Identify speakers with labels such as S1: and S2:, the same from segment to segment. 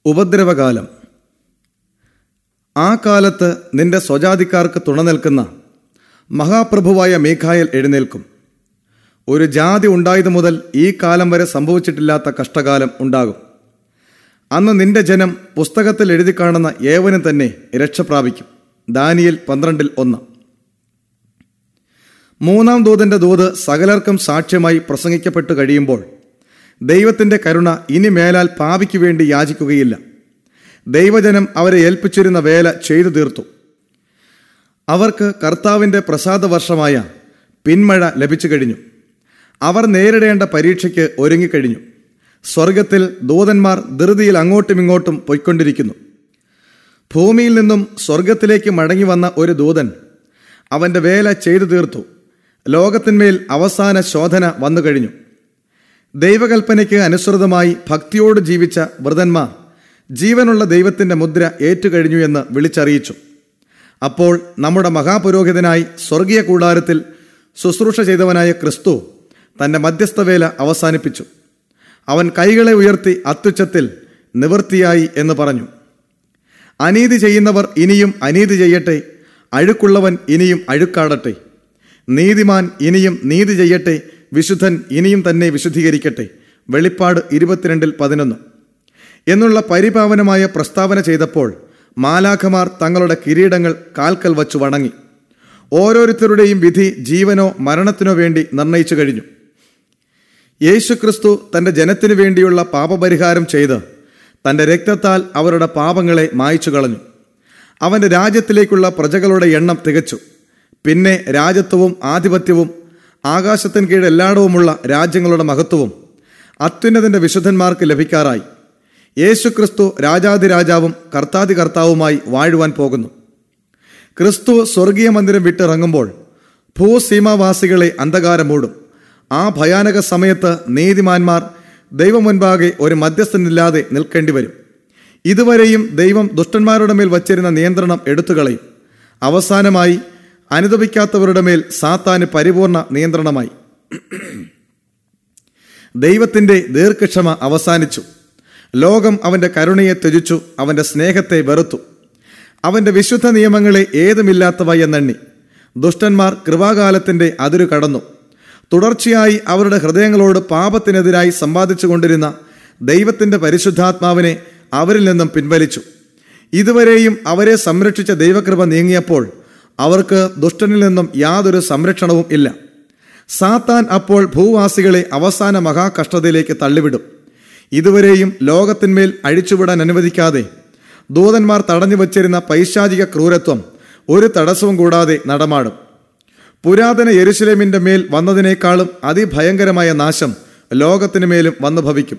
S1: ഉപദ്രവകാലം ആ കാലത്ത് നിന്റെ സ്വജാതിക്കാർക്ക് തുണ നിൽക്കുന്ന മഹാപ്രഭുവായ മീഖായൽ എഴുന്നേൽക്കും ഒരു ജാതി ഉണ്ടായതു മുതൽ ഈ കാലം വരെ സംഭവിച്ചിട്ടില്ലാത്ത കഷ്ടകാലം ഉണ്ടാകും അന്ന് നിന്റെ ജനം പുസ്തകത്തിൽ എഴുതി കാണുന്ന ഏവനും തന്നെ രക്ഷ പ്രാപിക്കും ദാനിയൽ പന്ത്രണ്ടിൽ ഒന്ന് മൂന്നാം ദൂതന്റെ ദൂത് സകലർക്കും സാക്ഷ്യമായി പ്രസംഗിക്കപ്പെട്ടു കഴിയുമ്പോൾ ദൈവത്തിന്റെ കരുണ ഇനി മേലാൽ പാപിക്കു വേണ്ടി യാചിക്കുകയില്ല ദൈവജനം അവരെ ഏൽപ്പിച്ചിരുന്ന വേല ചെയ്തു തീർത്തു അവർക്ക് കർത്താവിന്റെ പ്രസാദ വർഷമായ പിന്മഴ ലഭിച്ചു കഴിഞ്ഞു അവർ നേരിടേണ്ട പരീക്ഷയ്ക്ക് ഒരുങ്ങിക്കഴിഞ്ഞു സ്വർഗത്തിൽ ദൂതന്മാർ ധൃതിയിൽ അങ്ങോട്ടും ഇങ്ങോട്ടും പൊയ്ക്കൊണ്ടിരിക്കുന്നു ഭൂമിയിൽ നിന്നും സ്വർഗത്തിലേക്ക് മടങ്ങി വന്ന ഒരു ദൂതൻ അവന്റെ വേല ചെയ്തു തീർത്തു ലോകത്തിന്മേൽ അവസാന ശോധന വന്നു കഴിഞ്ഞു ദൈവകൽപ്പനയ്ക്ക് അനുസൃതമായി ഭക്തിയോട് ജീവിച്ച വൃതന്മാർ ജീവനുള്ള ദൈവത്തിന്റെ മുദ്ര ഏറ്റുകഴിഞ്ഞു എന്ന് വിളിച്ചറിയിച്ചു അപ്പോൾ നമ്മുടെ മഹാപുരോഹിതനായി സ്വർഗീയ കൂടാരത്തിൽ ശുശ്രൂഷ ചെയ്തവനായ ക്രിസ്തു തന്റെ മധ്യസ്ഥവേല അവസാനിപ്പിച്ചു അവൻ കൈകളെ ഉയർത്തി അത്യുച്ചത്തിൽ നിവൃത്തിയായി എന്ന് പറഞ്ഞു അനീതി ചെയ്യുന്നവർ ഇനിയും അനീതി ചെയ്യട്ടെ അഴുക്കുള്ളവൻ ഇനിയും അഴുക്കാടട്ടെ നീതിമാൻ ഇനിയും നീതി ചെയ്യട്ടെ വിശുദ്ധൻ ഇനിയും തന്നെ വിശുദ്ധീകരിക്കട്ടെ വെളിപ്പാട് ഇരുപത്തിരണ്ടിൽ പതിനൊന്ന് എന്നുള്ള പരിപാവനമായ പ്രസ്താവന ചെയ്തപ്പോൾ മാലാഖമാർ തങ്ങളുടെ കിരീടങ്ങൾ കാൽക്കൽ വച്ചു വണങ്ങി ഓരോരുത്തരുടെയും വിധി ജീവനോ മരണത്തിനോ വേണ്ടി നിർണയിച്ചു കഴിഞ്ഞു യേശുക്രിസ്തു തന്റെ ജനത്തിനു വേണ്ടിയുള്ള പാപപരിഹാരം ചെയ്ത് തന്റെ രക്തത്താൽ അവരുടെ പാപങ്ങളെ മായ്ച്ചു കളഞ്ഞു അവന്റെ രാജ്യത്തിലേക്കുള്ള പ്രജകളുടെ എണ്ണം തികച്ചു പിന്നെ രാജ്യത്വവും ആധിപത്യവും ആകാശത്തിന് കീഴ് എല്ലായിടവുമുള്ള രാജ്യങ്ങളുടെ മഹത്വവും അത്യുന്നതിന്റെ വിശുദ്ധന്മാർക്ക് ലഭിക്കാറായി യേശുക്രിസ്തു രാജാതിരാജാവും കർത്താതി കർത്താവുമായി വാഴുവാൻ പോകുന്നു ക്രിസ്തു സ്വർഗീയ മന്ദിരം വിട്ടിറങ്ങുമ്പോൾ ഭൂസീമാവാസികളെ അന്ധകാരം മൂടും ആ ഭയാനക സമയത്ത് നീതിമാന്മാർ ദൈവം മുൻപാകെ ഒരു മധ്യസ്ഥനില്ലാതെ നിൽക്കേണ്ടി വരും ഇതുവരെയും ദൈവം ദുഷ്ടന്മാരുടെ മേൽ വച്ചിരുന്ന നിയന്ത്രണം എടുത്തുകളയും അവസാനമായി അനുദപിക്കാത്തവരുടെ മേൽ സാത്താന് പരിപൂർണ നിയന്ത്രണമായി ദൈവത്തിന്റെ ദീർഘക്ഷമ അവസാനിച്ചു ലോകം അവന്റെ കരുണയെ ത്യജിച്ചു അവന്റെ സ്നേഹത്തെ വെറുത്തു അവന്റെ വിശുദ്ധ നിയമങ്ങളെ ഏതുമില്ലാത്തവ എന്നെണ്ണി ദുഷ്ടന്മാർ കൃപാകാലത്തിന്റെ അതിരു കടന്നു തുടർച്ചയായി അവരുടെ ഹൃദയങ്ങളോട് പാപത്തിനെതിരായി സമ്പാദിച്ചു കൊണ്ടിരുന്ന ദൈവത്തിന്റെ പരിശുദ്ധാത്മാവിനെ അവരിൽ നിന്നും പിൻവലിച്ചു ഇതുവരെയും അവരെ സംരക്ഷിച്ച ദൈവകൃപ നീങ്ങിയപ്പോൾ അവർക്ക് ദുഷ്ടനിൽ നിന്നും യാതൊരു സംരക്ഷണവും ഇല്ല സാത്താൻ അപ്പോൾ ഭൂവാസികളെ അവസാന മഹാകഷ്ടതയിലേക്ക് തള്ളിവിടും ഇതുവരെയും ലോകത്തിന്മേൽ അഴിച്ചുവിടാൻ അനുവദിക്കാതെ ദൂതന്മാർ തടഞ്ഞു വച്ചിരുന്ന പൈശാചിക ക്രൂരത്വം ഒരു തടസ്സവും കൂടാതെ നടമാടും പുരാതന യെരുശലേമിന്റെ മേൽ വന്നതിനേക്കാളും അതിഭയങ്കരമായ നാശം ലോകത്തിനു മേലും വന്നു ഭവിക്കും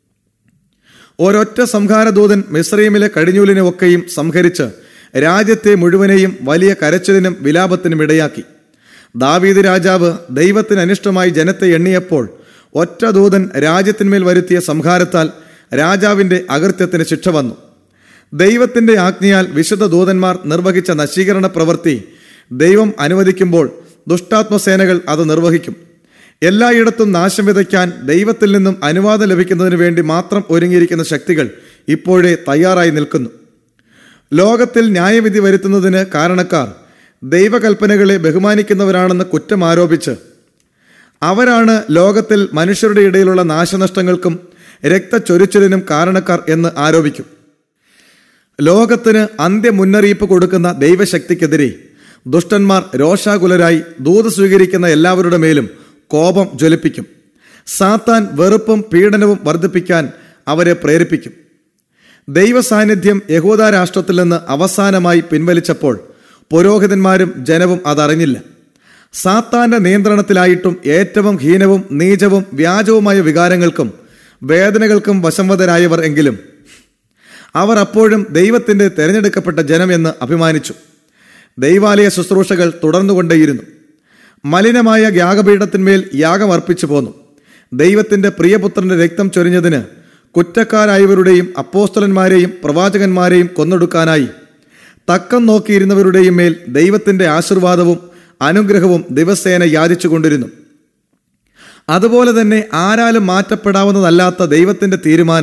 S1: ഒരൊറ്റ സംഹാരദൂതൻ മിസ്രൈമിലെ കടിഞ്ഞൂലിനെ ഒക്കെയും സംഹരിച്ച് രാജ്യത്തെ മുഴുവനെയും വലിയ കരച്ചിലിനും വിലാപത്തിനും ഇടയാക്കി ദാവീദ് രാജാവ് ദൈവത്തിന് അനിഷ്ടമായി ജനത്തെ എണ്ണിയപ്പോൾ ഒറ്റ ദൂതൻ രാജ്യത്തിന്മേൽ വരുത്തിയ സംഹാരത്താൽ രാജാവിന്റെ അകൃത്യത്തിന് ശിക്ഷ വന്നു ദൈവത്തിന്റെ ആജ്ഞയാൽ വിശുദ്ധ ദൂതന്മാർ നിർവഹിച്ച നശീകരണ പ്രവൃത്തി ദൈവം അനുവദിക്കുമ്പോൾ ദുഷ്ടാത്മസേനകൾ അത് നിർവഹിക്കും എല്ലായിടത്തും നാശം വിതയ്ക്കാൻ ദൈവത്തിൽ നിന്നും അനുവാദം ലഭിക്കുന്നതിന് വേണ്ടി മാത്രം ഒരുങ്ങിയിരിക്കുന്ന ശക്തികൾ ഇപ്പോഴേ തയ്യാറായി നിൽക്കുന്നു ലോകത്തിൽ ന്യായവിധി വരുത്തുന്നതിന് കാരണക്കാർ ദൈവകൽപ്പനകളെ ബഹുമാനിക്കുന്നവരാണെന്ന് കുറ്റം ആരോപിച്ച് അവരാണ് ലോകത്തിൽ മനുഷ്യരുടെ ഇടയിലുള്ള നാശനഷ്ടങ്ങൾക്കും രക്തച്ചൊരിച്ചിലിനും കാരണക്കാർ എന്ന് ആരോപിക്കും ലോകത്തിന് അന്ത്യ മുന്നറിയിപ്പ് കൊടുക്കുന്ന ദൈവശക്തിക്കെതിരെ ദുഷ്ടന്മാർ രോഷാകുലരായി ദൂത് സ്വീകരിക്കുന്ന എല്ലാവരുടെ മേലും കോപം ജ്വലിപ്പിക്കും സാത്താൻ വെറുപ്പും പീഡനവും വർദ്ധിപ്പിക്കാൻ അവരെ പ്രേരിപ്പിക്കും ദൈവസാന്നിധ്യം യഹൂദ രാഷ്ട്രത്തിൽ നിന്ന് അവസാനമായി പിൻവലിച്ചപ്പോൾ പുരോഹിതന്മാരും ജനവും അതറിഞ്ഞില്ല സാത്താന്റെ നിയന്ത്രണത്തിലായിട്ടും ഏറ്റവും ഹീനവും നീചവും വ്യാജവുമായ വികാരങ്ങൾക്കും വേദനകൾക്കും വശംവതരായവർ എങ്കിലും അവർ അപ്പോഴും ദൈവത്തിന്റെ തെരഞ്ഞെടുക്കപ്പെട്ട ജനം എന്ന് അഭിമാനിച്ചു ദൈവാലയ ശുശ്രൂഷകൾ തുടർന്നുകൊണ്ടേയിരുന്നു മലിനമായ യാഗപീഠത്തിന്മേൽ യാഗം അർപ്പിച്ചു പോന്നു ദൈവത്തിന്റെ പ്രിയപുത്രന്റെ രക്തം ചൊരിഞ്ഞതിന് കുറ്റക്കാരായവരുടെയും അപ്പോസ്തലന്മാരെയും പ്രവാചകന്മാരെയും കൊന്നൊടുക്കാനായി തക്കം നോക്കിയിരുന്നവരുടെയും മേൽ ദൈവത്തിന്റെ ആശീർവാദവും അനുഗ്രഹവും ദിവസേന യാചിച്ചു കൊണ്ടിരുന്നു അതുപോലെ തന്നെ ആരാലും മാറ്റപ്പെടാവുന്നതല്ലാത്ത ദൈവത്തിന്റെ തീരുമാനം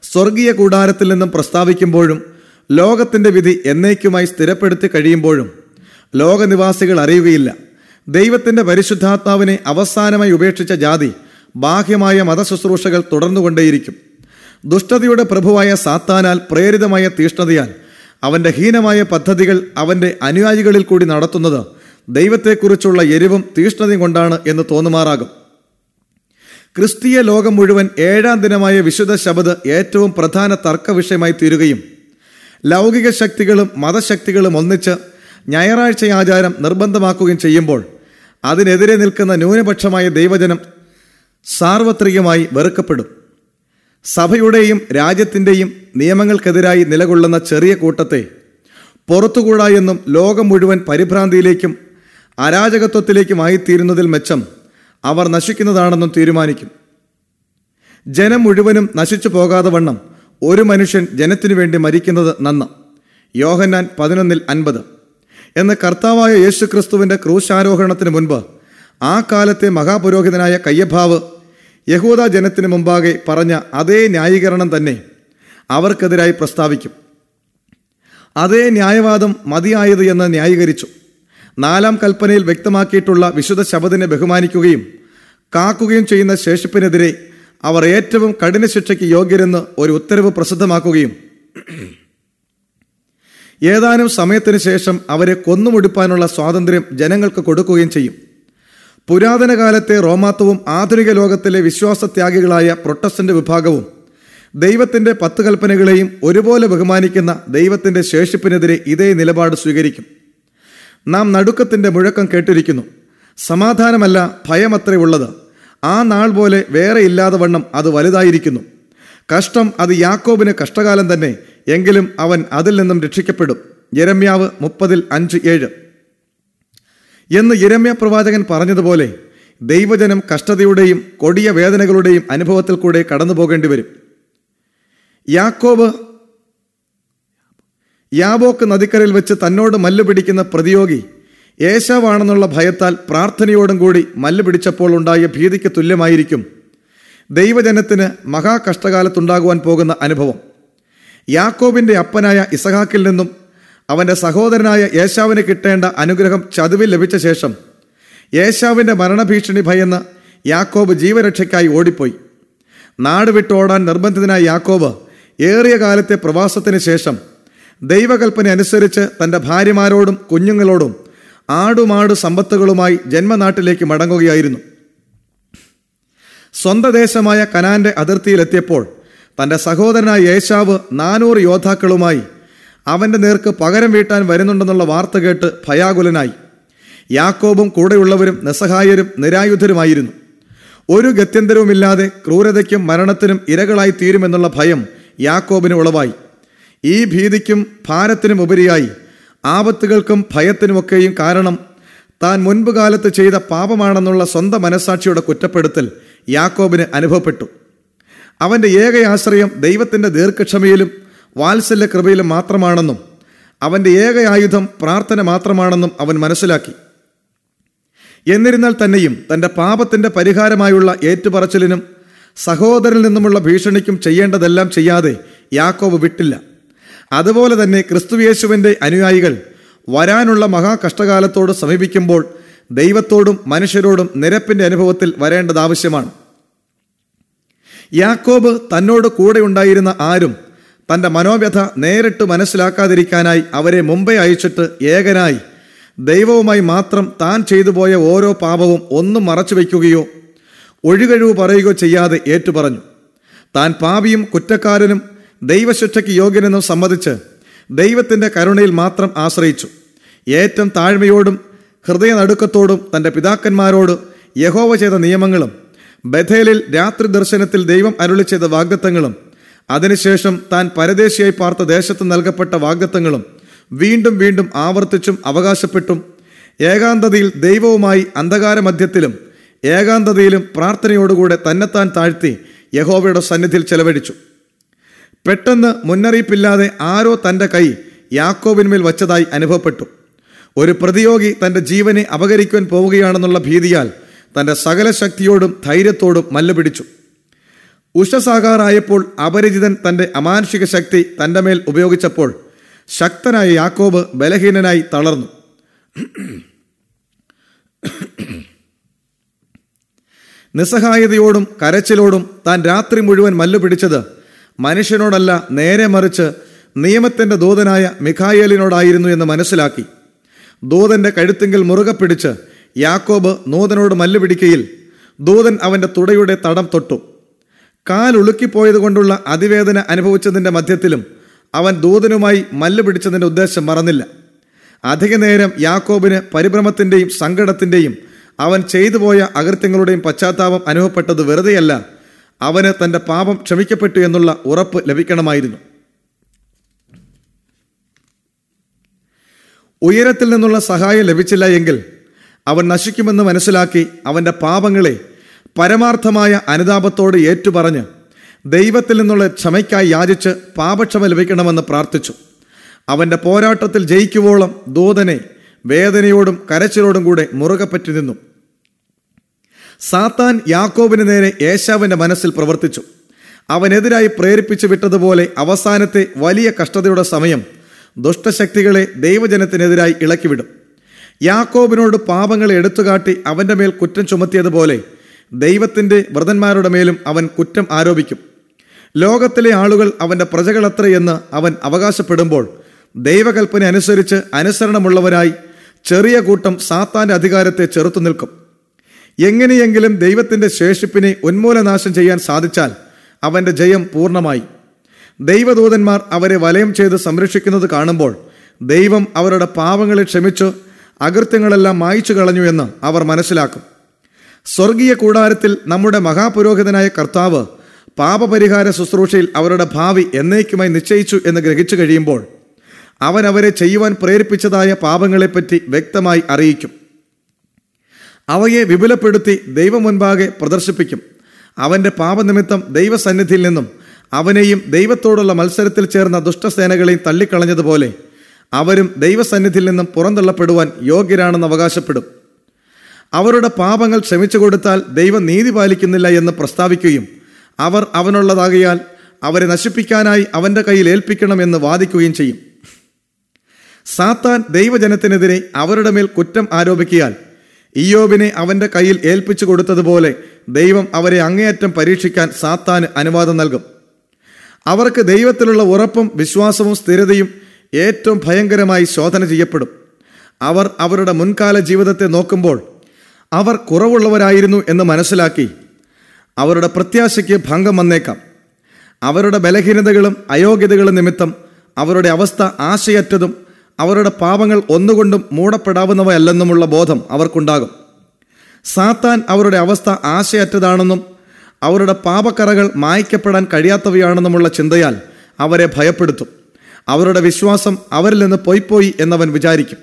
S1: സ്വർഗീയ കൂടാരത്തിൽ നിന്നും പ്രസ്താവിക്കുമ്പോഴും ലോകത്തിന്റെ വിധി എന്നേക്കുമായി സ്ഥിരപ്പെടുത്തി കഴിയുമ്പോഴും ലോകനിവാസികൾ അറിയുകയില്ല ദൈവത്തിന്റെ പരിശുദ്ധാത്മാവിനെ അവസാനമായി ഉപേക്ഷിച്ച ജാതി ബാഹ്യമായ മതശുശ്രൂഷകൾ തുടർന്നുകൊണ്ടേയിരിക്കും ദുഷ്ടതയുടെ പ്രഭുവായ സാത്താനാൽ പ്രേരിതമായ തീഷ്ണതയാൽ അവന്റെ ഹീനമായ പദ്ധതികൾ അവന്റെ അനുയായികളിൽ കൂടി നടത്തുന്നത് ദൈവത്തെക്കുറിച്ചുള്ള എരിവും തീഷ്ണതയും കൊണ്ടാണ് എന്ന് തോന്നുമാറാകും ക്രിസ്തീയ ലോകം മുഴുവൻ ഏഴാം ദിനമായ വിശുദ്ധ ശബദ് ഏറ്റവും പ്രധാന തർക്ക വിഷയമായി തീരുകയും ലൗകിക ശക്തികളും മതശക്തികളും ഒന്നിച്ച് ഞായറാഴ്ച ആചാരം നിർബന്ധമാക്കുകയും ചെയ്യുമ്പോൾ അതിനെതിരെ നിൽക്കുന്ന ന്യൂനപക്ഷമായ ദൈവജനം സാർവത്രികമായി വെറുക്കപ്പെടും സഭയുടെയും രാജ്യത്തിൻ്റെയും നിയമങ്ങൾക്കെതിരായി നിലകൊള്ളുന്ന ചെറിയ കൂട്ടത്തെ പുറത്തുകൂടാ എന്നും ലോകം മുഴുവൻ പരിഭ്രാന്തിയിലേക്കും അരാജകത്വത്തിലേക്കുമായിത്തീരുന്നതിൽ മെച്ചം അവർ നശിക്കുന്നതാണെന്നും തീരുമാനിക്കും ജനം മുഴുവനും നശിച്ചു പോകാതെ വണ്ണം ഒരു മനുഷ്യൻ ജനത്തിനു വേണ്ടി മരിക്കുന്നത് നന്ന് യോഹന്നാൻ പതിനൊന്നിൽ അൻപത് എന്ന് കർത്താവായ യേശു ക്രിസ്തുവിൻ്റെ ക്രൂശാരോഹണത്തിന് മുൻപ് ആ കാലത്തെ മഹാപുരോഹിതനായ കയ്യഭാവ് യഹൂദ ജനത്തിന് മുമ്പാകെ പറഞ്ഞ അതേ ന്യായീകരണം തന്നെ അവർക്കെതിരായി പ്രസ്താവിക്കും അതേ ന്യായവാദം മതിയായത് എന്ന് ന്യായീകരിച്ചു നാലാം കൽപ്പനയിൽ വ്യക്തമാക്കിയിട്ടുള്ള വിശുദ്ധ ശബദിനെ ബഹുമാനിക്കുകയും കാക്കുകയും ചെയ്യുന്ന ശേഷിപ്പിനെതിരെ അവർ ഏറ്റവും കഠിന ശിക്ഷയ്ക്ക് യോഗ്യരെന്ന് ഒരു ഉത്തരവ് പ്രസിദ്ധമാക്കുകയും ഏതാനും സമയത്തിന് ശേഷം അവരെ കൊന്നുമുടിപ്പാനുള്ള സ്വാതന്ത്ര്യം ജനങ്ങൾക്ക് കൊടുക്കുകയും ചെയ്യും പുരാതന കാലത്തെ റോമാത്വവും ആധുനിക ലോകത്തിലെ വിശ്വാസത്യാഗികളായ പ്രൊട്ടസ്റ്റന്റ് വിഭാഗവും ദൈവത്തിന്റെ പത്ത് കൽപ്പനകളെയും ഒരുപോലെ ബഹുമാനിക്കുന്ന ദൈവത്തിന്റെ ശേഷിപ്പിനെതിരെ ഇതേ നിലപാട് സ്വീകരിക്കും നാം നടുക്കത്തിന്റെ മുഴക്കം കേട്ടിരിക്കുന്നു സമാധാനമല്ല ഭയമത്രേ ഉള്ളത് ആ നാൾ പോലെ വേറെ ഇല്ലാതെ വണ്ണം അത് വലുതായിരിക്കുന്നു കഷ്ടം അത് യാക്കോബിന് കഷ്ടകാലം തന്നെ എങ്കിലും അവൻ അതിൽ നിന്നും രക്ഷിക്കപ്പെടും യരമ്യാവ് മുപ്പതിൽ അഞ്ച് ഏഴ് എന്ന് യിരെമ്യ പ്രവാചകൻ പറഞ്ഞതുപോലെ ദൈവജനം കഷ്ടതയുടെയും കൊടിയ വേദനകളുടെയും അനുഭവത്തിൽ കൂടെ കടന്നു പോകേണ്ടി വരും യാക്കോബ് യാബോക്ക് നദിക്കരയിൽ വെച്ച് തന്നോട് മല്ല് പിടിക്കുന്ന പ്രതിയോഗി ഏശാവാണെന്നുള്ള ഭയത്താൽ പ്രാർത്ഥനയോടും കൂടി മല്ല് പിടിച്ചപ്പോൾ ഉണ്ടായ ഭീതിക്ക് തുല്യമായിരിക്കും ദൈവജനത്തിന് മഹാകഷ്ടകാലത്തുണ്ടാകുവാൻ പോകുന്ന അനുഭവം യാക്കോബിന്റെ അപ്പനായ ഇസഹാക്കിൽ നിന്നും അവന്റെ സഹോദരനായ യേശാവിന് കിട്ടേണ്ട അനുഗ്രഹം ചതുവിൽ ലഭിച്ച ശേഷം യേശാവിന്റെ മരണഭീഷണി ഭയന്ന് യാക്കോബ് ജീവരക്ഷയ്ക്കായി ഓടിപ്പോയി നാട് വിട്ടോടാൻ നിർബന്ധിതനായ യാക്കോബ് ഏറിയ കാലത്തെ പ്രവാസത്തിന് ശേഷം ദൈവകൽപ്പന അനുസരിച്ച് തന്റെ ഭാര്യമാരോടും കുഞ്ഞുങ്ങളോടും ആടുമാട് സമ്പത്തുകളുമായി ജന്മനാട്ടിലേക്ക് മടങ്ങുകയായിരുന്നു സ്വന്തം ദേശമായ കനാന്റെ അതിർത്തിയിലെത്തിയപ്പോൾ തന്റെ സഹോദരനായ യേശാവ് നാനൂറ് യോദ്ധാക്കളുമായി അവന്റെ നേർക്ക് പകരം വീട്ടാൻ വരുന്നുണ്ടെന്നുള്ള വാർത്ത കേട്ട് ഭയാകുലനായി യാക്കോബും കൂടെയുള്ളവരും നിസ്സഹായരും നിരായുധരുമായിരുന്നു ഒരു ഗത്യന്തരവുമില്ലാതെ ക്രൂരതയ്ക്കും മരണത്തിനും ഇരകളായി തീരുമെന്നുള്ള ഭയം യാക്കോബിന് ഉളവായി ഈ ഭീതിക്കും ഭാരത്തിനും ഉപരിയായി ആപത്തുകൾക്കും ഭയത്തിനുമൊക്കെയും കാരണം താൻ മുൻപ് കാലത്ത് ചെയ്ത പാപമാണെന്നുള്ള സ്വന്തം മനസാക്ഷിയുടെ കുറ്റപ്പെടുത്തൽ യാക്കോബിന് അനുഭവപ്പെട്ടു അവന്റെ ഏക ആശ്രയം ദൈവത്തിന്റെ ദീർഘക്ഷമയിലും വാത്സല്യ കൃപയിലും മാത്രമാണെന്നും അവന്റെ ഏക ആയുധം പ്രാർത്ഥന മാത്രമാണെന്നും അവൻ മനസ്സിലാക്കി എന്നിരുന്നാൽ തന്നെയും തന്റെ പാപത്തിന്റെ പരിഹാരമായുള്ള ഏറ്റുപറച്ചിലിനും സഹോദരനിൽ നിന്നുമുള്ള ഭീഷണിക്കും ചെയ്യേണ്ടതെല്ലാം ചെയ്യാതെ യാക്കോബ് വിട്ടില്ല അതുപോലെ തന്നെ ക്രിസ്തുയേശുവിന്റെ അനുയായികൾ വരാനുള്ള മഹാകഷ്ടകാലത്തോട് സമീപിക്കുമ്പോൾ ദൈവത്തോടും മനുഷ്യരോടും നിരപ്പിന്റെ അനുഭവത്തിൽ വരേണ്ടത് ആവശ്യമാണ് യാക്കോബ് തന്നോട് കൂടെ ഉണ്ടായിരുന്ന ആരും തന്റെ മനോവ്യഥ നേരിട്ട് മനസ്സിലാക്കാതിരിക്കാനായി അവരെ മുമ്പേ അയച്ചിട്ട് ഏകനായി ദൈവവുമായി മാത്രം താൻ ചെയ്തു പോയ ഓരോ പാപവും ഒന്നും മറച്ചു വയ്ക്കുകയോ ഒഴുകഴിവ് പറയുകയോ ചെയ്യാതെ ഏറ്റുപറഞ്ഞു താൻ പാപിയും കുറ്റക്കാരനും ദൈവശിക്ഷയ്ക്ക് യോഗ്യനെന്നും സമ്മതിച്ച് ദൈവത്തിന്റെ കരുണയിൽ മാത്രം ആശ്രയിച്ചു ഏറ്റവും താഴ്മയോടും ഹൃദയനടുക്കത്തോടും തന്റെ പിതാക്കന്മാരോട് യഹോവ ചെയ്ത നിയമങ്ങളും ബഥേലിൽ രാത്രി ദർശനത്തിൽ ദൈവം അരുളി ചെയ്ത വാഗ്ദത്തങ്ങളും അതിനുശേഷം താൻ പരദേശിയായി പാർത്ത ദേശത്ത് നൽകപ്പെട്ട വാഗ്ദത്തങ്ങളും വീണ്ടും വീണ്ടും ആവർത്തിച്ചും അവകാശപ്പെട്ടും ഏകാന്തതയിൽ ദൈവവുമായി അന്ധകാരമധ്യത്തിലും ഏകാന്തതയിലും പ്രാർത്ഥനയോടുകൂടെ തന്നെത്താൻ താഴ്ത്തി യഹോവയുടെ സന്നിധിയിൽ ചെലവഴിച്ചു പെട്ടെന്ന് മുന്നറിയിപ്പില്ലാതെ ആരോ തന്റെ കൈ യാക്കോബിന്മേൽ വച്ചതായി അനുഭവപ്പെട്ടു ഒരു പ്രതിയോഗി തന്റെ ജീവനെ അപകരിക്കുവാൻ പോവുകയാണെന്നുള്ള ഭീതിയാൽ തന്റെ സകല ശക്തിയോടും ധൈര്യത്തോടും മല്ലുപിടിച്ചു ഉഷസാകാറായപ്പോൾ അപരിചിതൻ തന്റെ അമാനുഷിക ശക്തി തന്റെ മേൽ ഉപയോഗിച്ചപ്പോൾ ശക്തനായ യാക്കോബ് ബലഹീനനായി തളർന്നു നിസ്സഹായതയോടും കരച്ചിലോടും താൻ രാത്രി മുഴുവൻ മല്ലു പിടിച്ചത് മനുഷ്യനോടല്ല നേരെ മറിച്ച് നിയമത്തിന്റെ ദൂതനായ മിഖായേലിനോടായിരുന്നു എന്ന് മനസ്സിലാക്കി ദൂതന്റെ കഴുത്തിങ്കിൽ മുറുകെ പിടിച്ച് യാക്കോബ് നൂതനോട് മല്ലു പിടിക്കയിൽ ദൂതൻ അവന്റെ തുടയുടെ തടം തൊട്ടു കാൽ ഉളുക്കിപ്പോയതുകൊണ്ടുള്ള അതിവേദന അനുഭവിച്ചതിന്റെ മധ്യത്തിലും അവൻ ദൂതനുമായി മല്ലു പിടിച്ചതിന്റെ ഉദ്ദേശം മറന്നില്ല അധിക നേരം യാക്കോബിന് പരിഭ്രമത്തിന്റെയും സങ്കടത്തിന്റെയും അവൻ ചെയ്തു പോയ അകൃത്യങ്ങളുടെയും പശ്ചാത്താപം അനുഭവപ്പെട്ടത് വെറുതെയല്ല അവന് തന്റെ പാപം ക്ഷമിക്കപ്പെട്ടു എന്നുള്ള ഉറപ്പ് ലഭിക്കണമായിരുന്നു ഉയരത്തിൽ നിന്നുള്ള സഹായം ലഭിച്ചില്ല എങ്കിൽ അവൻ നശിക്കുമെന്ന് മനസ്സിലാക്കി അവന്റെ പാപങ്ങളെ പരമാർത്ഥമായ അനുതാപത്തോട് ഏറ്റുപറഞ്ഞ് ദൈവത്തിൽ നിന്നുള്ള ക്ഷമയ്ക്കായി യാചിച്ച് പാപക്ഷമ ലഭിക്കണമെന്ന് പ്രാർത്ഥിച്ചു അവന്റെ പോരാട്ടത്തിൽ ജയിക്കുവോളം ദൂതനെ വേദനയോടും കരച്ചിലോടും കൂടെ മുറുകെ പറ്റി നിന്നു സാത്താൻ യാക്കോബിന് നേരെ ഏശാവിന്റെ മനസ്സിൽ പ്രവർത്തിച്ചു അവനെതിരായി പ്രേരിപ്പിച്ചു വിട്ടതുപോലെ അവസാനത്തെ വലിയ കഷ്ടതയുടെ സമയം ദുഷ്ടശക്തികളെ ദൈവജനത്തിനെതിരായി ഇളക്കിവിടും യാക്കോബിനോട് പാപങ്ങളെ എടുത്തുകാട്ടി അവന്റെ മേൽ കുറ്റം ചുമത്തിയതുപോലെ ദൈവത്തിന്റെ വ്രതന്മാരുടെ മേലും അവൻ കുറ്റം ആരോപിക്കും ലോകത്തിലെ ആളുകൾ അവന്റെ പ്രജകളത്രയെന്ന് അവൻ അവകാശപ്പെടുമ്പോൾ ദൈവകൽപ്പന അനുസരിച്ച് അനുസരണമുള്ളവരായി ചെറിയ കൂട്ടം സാത്താന്റെ അധികാരത്തെ ചെറുത്തു നിൽക്കും എങ്ങനെയെങ്കിലും ദൈവത്തിന്റെ ശേഷിപ്പിനെ ഉന്മൂലനാശം ചെയ്യാൻ സാധിച്ചാൽ അവന്റെ ജയം പൂർണ്ണമായി ദൈവദൂതന്മാർ അവരെ വലയം ചെയ്ത് സംരക്ഷിക്കുന്നത് കാണുമ്പോൾ ദൈവം അവരുടെ പാവങ്ങളെ ക്ഷമിച്ച് അകൃത്യങ്ങളെല്ലാം മായ്ച്ചു കളഞ്ഞു എന്ന് അവർ മനസ്സിലാക്കും സ്വർഗീയ കൂടാരത്തിൽ നമ്മുടെ മഹാപുരോഹിതനായ കർത്താവ് പാപപരിഹാര ശുശ്രൂഷയിൽ അവരുടെ ഭാവി എന്നേക്കുമായി നിശ്ചയിച്ചു എന്ന് ഗ്രഹിച്ചു കഴിയുമ്പോൾ അവൻ അവരെ ചെയ്യുവാൻ പ്രേരിപ്പിച്ചതായ പാപങ്ങളെപ്പറ്റി വ്യക്തമായി അറിയിക്കും അവയെ വിപുലപ്പെടുത്തി ദൈവം മുൻപാകെ പ്രദർശിപ്പിക്കും അവന്റെ പാപനിമിത്തം ദൈവസന്നിധിയിൽ നിന്നും അവനെയും ദൈവത്തോടുള്ള മത്സരത്തിൽ ചേർന്ന ദുഷ്ടസേനകളെയും തള്ളിക്കളഞ്ഞതുപോലെ അവരും ദൈവസന്നിധിയിൽ നിന്നും പുറന്തള്ളപ്പെടുവാൻ യോഗ്യരാണെന്ന് അവകാശപ്പെടും അവരുടെ പാപങ്ങൾ ക്ഷമിച്ചു കൊടുത്താൽ ദൈവം നീതി പാലിക്കുന്നില്ല എന്ന് പ്രസ്താവിക്കുകയും അവർ അവനുള്ളതാകിയാൽ അവരെ നശിപ്പിക്കാനായി അവന്റെ കയ്യിൽ ഏൽപ്പിക്കണമെന്ന് വാദിക്കുകയും ചെയ്യും സാത്താൻ ദൈവജനത്തിനെതിരെ അവരുടെ മേൽ കുറ്റം ആരോപിക്കിയാൽ ഇയോബിനെ അവന്റെ കയ്യിൽ ഏൽപ്പിച്ചു കൊടുത്തതുപോലെ ദൈവം അവരെ അങ്ങേയറ്റം പരീക്ഷിക്കാൻ സാത്താന് അനുവാദം നൽകും അവർക്ക് ദൈവത്തിലുള്ള ഉറപ്പും വിശ്വാസവും സ്ഥിരതയും ഏറ്റവും ഭയങ്കരമായി ശോധന ചെയ്യപ്പെടും അവർ അവരുടെ മുൻകാല ജീവിതത്തെ നോക്കുമ്പോൾ അവർ കുറവുള്ളവരായിരുന്നു എന്ന് മനസ്സിലാക്കി അവരുടെ പ്രത്യാശയ്ക്ക് ഭംഗം വന്നേക്കാം അവരുടെ ബലഹീനതകളും അയോഗ്യതകളും നിമിത്തം അവരുടെ അവസ്ഥ ആശയറ്റതും അവരുടെ പാപങ്ങൾ ഒന്നുകൊണ്ടും മൂടപ്പെടാവുന്നവയല്ലെന്നുമുള്ള ബോധം അവർക്കുണ്ടാകും സാത്താൻ അവരുടെ അവസ്ഥ ആശയറ്റതാണെന്നും അവരുടെ പാപക്കറകൾ മായ്ക്കപ്പെടാൻ കഴിയാത്തവയാണെന്നുമുള്ള ചിന്തയാൽ അവരെ ഭയപ്പെടുത്തും അവരുടെ വിശ്വാസം അവരിൽ നിന്ന് പോയിപ്പോയി എന്നവൻ വിചാരിക്കും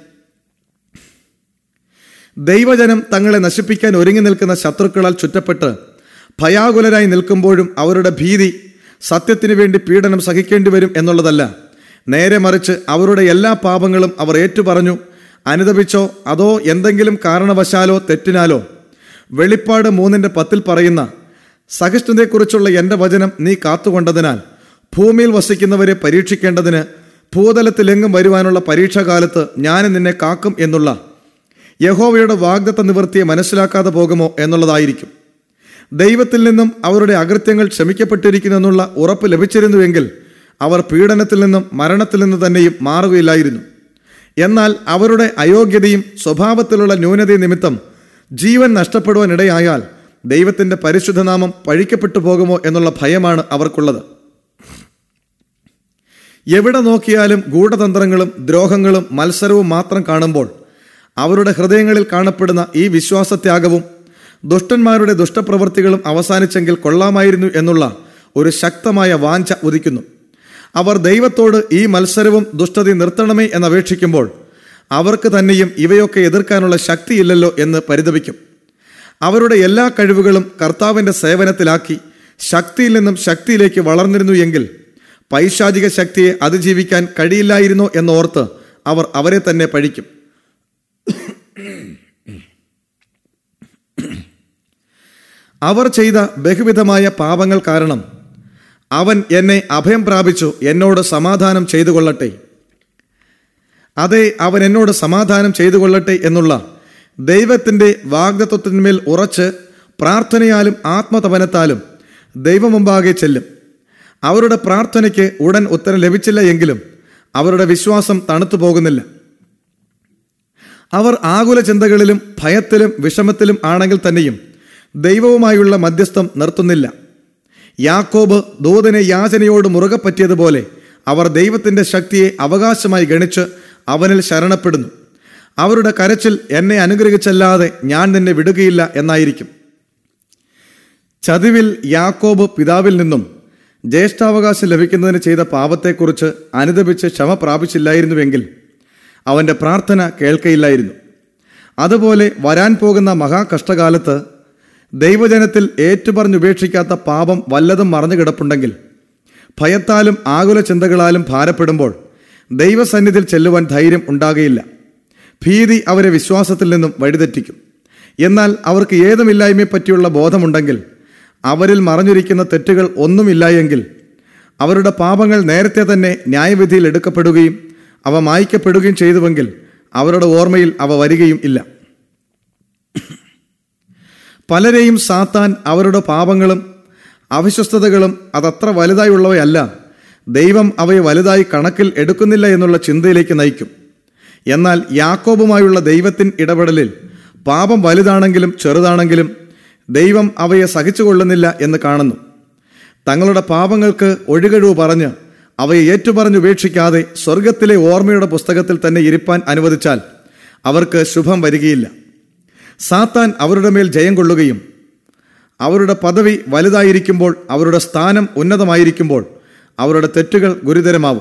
S1: ദൈവജനം തങ്ങളെ നശിപ്പിക്കാൻ ഒരുങ്ങി നിൽക്കുന്ന ശത്രുക്കളാൽ ചുറ്റപ്പെട്ട് ഭയാകുലരായി നിൽക്കുമ്പോഴും അവരുടെ ഭീതി സത്യത്തിനു വേണ്ടി പീഡനം സഹിക്കേണ്ടി വരും എന്നുള്ളതല്ല നേരെ മറിച്ച് അവരുടെ എല്ലാ പാപങ്ങളും അവർ ഏറ്റുപറഞ്ഞു അനുദപിച്ചോ അതോ എന്തെങ്കിലും കാരണവശാലോ തെറ്റിനാലോ വെളിപ്പാട് മൂന്നിന്റെ പത്തിൽ പറയുന്ന സഹിഷ്ണുതയെക്കുറിച്ചുള്ള എൻ്റെ വചനം നീ കാത്തുകൊണ്ടതിനാൽ ഭൂമിയിൽ വസിക്കുന്നവരെ പരീക്ഷിക്കേണ്ടതിന് ഭൂതലത്തിലെങ്ങും വരുവാനുള്ള പരീക്ഷാകാലത്ത് ഞാൻ നിന്നെ കാക്കും എന്നുള്ള യഹോവയുടെ വാഗ്ദത്ത നിവൃത്തിയെ മനസ്സിലാക്കാതെ പോകുമോ എന്നുള്ളതായിരിക്കും ദൈവത്തിൽ നിന്നും അവരുടെ അകൃത്യങ്ങൾ ക്ഷമിക്കപ്പെട്ടിരിക്കുന്നെന്നുള്ള ഉറപ്പ് ലഭിച്ചിരുന്നുവെങ്കിൽ അവർ പീഡനത്തിൽ നിന്നും മരണത്തിൽ നിന്ന് തന്നെയും മാറുകയില്ലായിരുന്നു എന്നാൽ അവരുടെ അയോഗ്യതയും സ്വഭാവത്തിലുള്ള ന്യൂനതയും നിമിത്തം ജീവൻ നഷ്ടപ്പെടുവാനിടയായാൽ ദൈവത്തിന്റെ പരിശുദ്ധനാമം പഴിക്കപ്പെട്ടു പോകുമോ എന്നുള്ള ഭയമാണ് അവർക്കുള്ളത് എവിടെ നോക്കിയാലും ഗൂഢതന്ത്രങ്ങളും ദ്രോഹങ്ങളും മത്സരവും മാത്രം കാണുമ്പോൾ അവരുടെ ഹൃദയങ്ങളിൽ കാണപ്പെടുന്ന ഈ വിശ്വാസത്യാഗവും ദുഷ്ടന്മാരുടെ ദുഷ്ടപ്രവൃത്തികളും അവസാനിച്ചെങ്കിൽ കൊള്ളാമായിരുന്നു എന്നുള്ള ഒരു ശക്തമായ വാഞ്ച ഉദിക്കുന്നു അവർ ദൈവത്തോട് ഈ മത്സരവും ദുഷ്ടതയും നിർത്തണമേ എന്നപേക്ഷിക്കുമ്പോൾ അവർക്ക് തന്നെയും ഇവയൊക്കെ എതിർക്കാനുള്ള ശക്തിയില്ലല്ലോ എന്ന് പരിതപിക്കും അവരുടെ എല്ലാ കഴിവുകളും കർത്താവിന്റെ സേവനത്തിലാക്കി ശക്തിയിൽ നിന്നും ശക്തിയിലേക്ക് വളർന്നിരുന്നു എങ്കിൽ പൈശാചിക ശക്തിയെ അതിജീവിക്കാൻ കഴിയില്ലായിരുന്നോ എന്നോർത്ത് അവർ അവരെ തന്നെ പഴിക്കും അവർ ചെയ്ത ബഹുവിധമായ പാപങ്ങൾ കാരണം അവൻ എന്നെ അഭയം പ്രാപിച്ചു എന്നോട് സമാധാനം ചെയ്തു കൊള്ളട്ടെ അതെ അവൻ എന്നോട് സമാധാനം ചെയ്തു കൊള്ളട്ടെ എന്നുള്ള ദൈവത്തിൻ്റെ വാഗ്ദത്വത്തിന്മേൽ ഉറച്ച് പ്രാർത്ഥനയാലും ആത്മതപനത്താലും ദൈവമുമ്പാകെ ചെല്ലും അവരുടെ പ്രാർത്ഥനയ്ക്ക് ഉടൻ ഉത്തരം ലഭിച്ചില്ല എങ്കിലും അവരുടെ വിശ്വാസം തണുത്തു പോകുന്നില്ല അവർ ആകുല ചിന്തകളിലും ഭയത്തിലും വിഷമത്തിലും ആണെങ്കിൽ തന്നെയും ദൈവവുമായുള്ള മധ്യസ്ഥം നിർത്തുന്നില്ല യാക്കോബ് ദൂതനെ യാചനയോട് മുറുകെ പറ്റിയതുപോലെ അവർ ദൈവത്തിന്റെ ശക്തിയെ അവകാശമായി ഗണിച്ച് അവനിൽ ശരണപ്പെടുന്നു അവരുടെ കരച്ചിൽ എന്നെ അനുഗ്രഹിച്ചല്ലാതെ ഞാൻ നിന്നെ വിടുകയില്ല എന്നായിരിക്കും ചതിവിൽ യാക്കോബ് പിതാവിൽ നിന്നും ജ്യേഷ്ഠാവകാശം ലഭിക്കുന്നതിന് ചെയ്ത പാപത്തെക്കുറിച്ച് അനുദപിച്ച് ക്ഷമ പ്രാപിച്ചില്ലായിരുന്നുവെങ്കിൽ അവന്റെ പ്രാർത്ഥന കേൾക്കയില്ലായിരുന്നു അതുപോലെ വരാൻ പോകുന്ന മഹാകഷ്ടകാലത്ത് ദൈവജനത്തിൽ ഏറ്റുപറഞ്ഞുപേക്ഷിക്കാത്ത പാപം വല്ലതും മറഞ്ഞു കിടപ്പുണ്ടെങ്കിൽ ഭയത്താലും ആകുല ചിന്തകളാലും ഭാരപ്പെടുമ്പോൾ ദൈവസന്നിധിയിൽ ചെല്ലുവാൻ ധൈര്യം ഉണ്ടാകുകയില്ല ഭീതി അവരെ വിശ്വാസത്തിൽ നിന്നും വഴിതെറ്റിക്കും എന്നാൽ അവർക്ക് ഏതുമില്ലായ്മയെ പറ്റിയുള്ള ബോധമുണ്ടെങ്കിൽ അവരിൽ മറഞ്ഞിരിക്കുന്ന തെറ്റുകൾ ഒന്നുമില്ല എങ്കിൽ അവരുടെ പാപങ്ങൾ നേരത്തെ തന്നെ ന്യായവിധിയിൽ എടുക്കപ്പെടുകയും അവ മായ്ക്കപ്പെടുകയും ചെയ്തുവെങ്കിൽ അവരുടെ ഓർമ്മയിൽ അവ വരികയും ഇല്ല പലരെയും സാത്താൻ അവരുടെ പാപങ്ങളും അവിശ്വസ്തതകളും അതത്ര വലുതായുള്ളവയല്ല ദൈവം അവയെ വലുതായി കണക്കിൽ എടുക്കുന്നില്ല എന്നുള്ള ചിന്തയിലേക്ക് നയിക്കും എന്നാൽ യാക്കോബുമായുള്ള ദൈവത്തിൻ ഇടപെടലിൽ പാപം വലുതാണെങ്കിലും ചെറുതാണെങ്കിലും ദൈവം അവയെ സഹിച്ചുകൊള്ളുന്നില്ല എന്ന് കാണുന്നു തങ്ങളുടെ പാപങ്ങൾക്ക് ഒഴുകഴിവ് പറഞ്ഞ് അവയെ ഏറ്റുപറഞ്ഞുപേക്ഷിക്കാതെ സ്വർഗത്തിലെ ഓർമ്മയുടെ പുസ്തകത്തിൽ തന്നെ ഇരിപ്പാൻ അനുവദിച്ചാൽ അവർക്ക് ശുഭം വരികയില്ല സാത്താൻ അവരുടെ മേൽ ജയം കൊള്ളുകയും അവരുടെ പദവി വലുതായിരിക്കുമ്പോൾ അവരുടെ സ്ഥാനം ഉന്നതമായിരിക്കുമ്പോൾ അവരുടെ തെറ്റുകൾ ഗുരുതരമാവും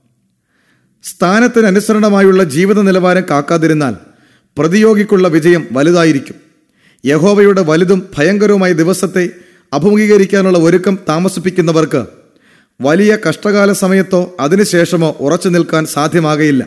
S1: സ്ഥാനത്തിന് അനുസരണമായുള്ള ജീവിത നിലവാരം കാക്കാതിരുന്നാൽ പ്രതിയോഗിക്കുള്ള വിജയം വലുതായിരിക്കും യഹോവയുടെ വലുതും ഭയങ്കരവുമായ ദിവസത്തെ അഭിമുഖീകരിക്കാനുള്ള ഒരുക്കം താമസിപ്പിക്കുന്നവർക്ക് വലിയ കഷ്ടകാല സമയത്തോ അതിനുശേഷമോ ഉറച്ചു നിൽക്കാൻ സാധ്യമാകയില്ല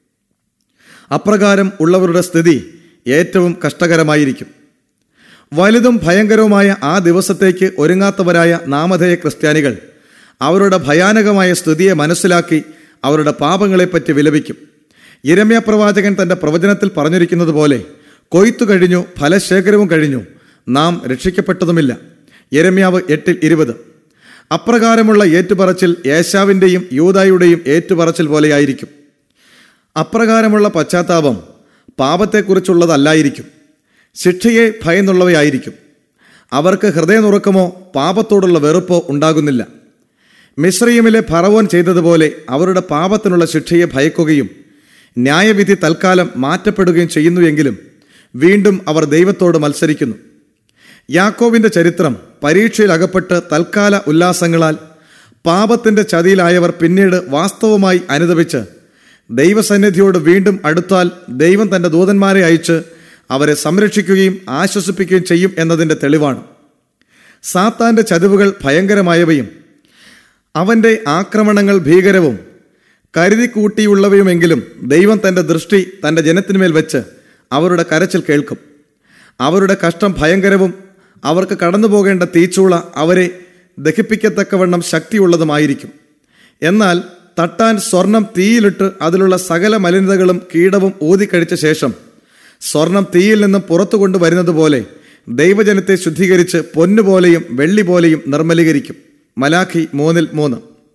S1: അപ്രകാരം ഉള്ളവരുടെ സ്ഥിതി ഏറ്റവും കഷ്ടകരമായിരിക്കും വലുതും ഭയങ്കരവുമായ ആ ദിവസത്തേക്ക് ഒരുങ്ങാത്തവരായ നാമധേയ ക്രിസ്ത്യാനികൾ അവരുടെ ഭയാനകമായ സ്ഥിതിയെ മനസ്സിലാക്കി അവരുടെ പാപങ്ങളെപ്പറ്റി വിലപിക്കും ഇരമ്യ പ്രവാചകൻ തന്റെ പ്രവചനത്തിൽ പറഞ്ഞിരിക്കുന്നത് പോലെ കൊയ്ത്തു കഴിഞ്ഞു ഫലശേഖരവും കഴിഞ്ഞു നാം രക്ഷിക്കപ്പെട്ടതുമില്ല യരമ്യാവ് എട്ടിൽ ഇരുപത് അപ്രകാരമുള്ള ഏറ്റുപറച്ചിൽ ഏശാവിൻ്റെയും യൂതായുടെയും ഏറ്റുപറച്ചിൽ പോലെയായിരിക്കും അപ്രകാരമുള്ള പശ്ചാത്താപം പാപത്തെക്കുറിച്ചുള്ളതല്ലായിരിക്കും ശിക്ഷയെ ഭയന്നുള്ളവയായിരിക്കും അവർക്ക് ഹൃദയനുറുക്കമോ പാപത്തോടുള്ള വെറുപ്പോ ഉണ്ടാകുന്നില്ല മിശ്രീമിലെ ഫറവോൻ ചെയ്തതുപോലെ അവരുടെ പാപത്തിനുള്ള ശിക്ഷയെ ഭയക്കുകയും ന്യായവിധി തൽക്കാലം മാറ്റപ്പെടുകയും ചെയ്യുന്നുവെങ്കിലും വീണ്ടും അവർ ദൈവത്തോട് മത്സരിക്കുന്നു യാക്കോവിന്റെ ചരിത്രം പരീക്ഷയിൽ അകപ്പെട്ട് തൽക്കാല ഉല്ലാസങ്ങളാൽ പാപത്തിന്റെ ചതിയിലായവർ പിന്നീട് വാസ്തവമായി അനുദപിച്ച് ദൈവസന്നിധിയോട് വീണ്ടും അടുത്താൽ ദൈവം തന്റെ ദൂതന്മാരെ അയച്ച് അവരെ സംരക്ഷിക്കുകയും ആശ്വസിപ്പിക്കുകയും ചെയ്യും എന്നതിന്റെ തെളിവാണ് സാത്താന്റെ ചതിവുകൾ ഭയങ്കരമായവയും അവന്റെ ആക്രമണങ്ങൾ ഭീകരവും കരുതിക്കൂട്ടിയുള്ളവയുമെങ്കിലും ദൈവം തന്റെ ദൃഷ്ടി തന്റെ ജനത്തിന്മേൽ വെച്ച് അവരുടെ കരച്ചിൽ കേൾക്കും അവരുടെ കഷ്ടം ഭയങ്കരവും അവർക്ക് കടന്നു പോകേണ്ട തീച്ചൂള അവരെ ദഹിപ്പിക്കത്തക്കവണ്ണം ശക്തിയുള്ളതുമായിരിക്കും എന്നാൽ തട്ടാൻ സ്വർണം തീയിലിട്ട് അതിലുള്ള സകല മലിനതകളും കീടവും ഊതിക്കഴിച്ച ശേഷം സ്വർണം തീയിൽ നിന്നും പുറത്തു കൊണ്ടുവരുന്നത് പോലെ ദൈവജനത്തെ ശുദ്ധീകരിച്ച് പൊന്നുപോലെയും വെള്ളി പോലെയും നിർമ്മലീകരിക്കും മലാഖി മൂന്നിൽ മൂന്ന്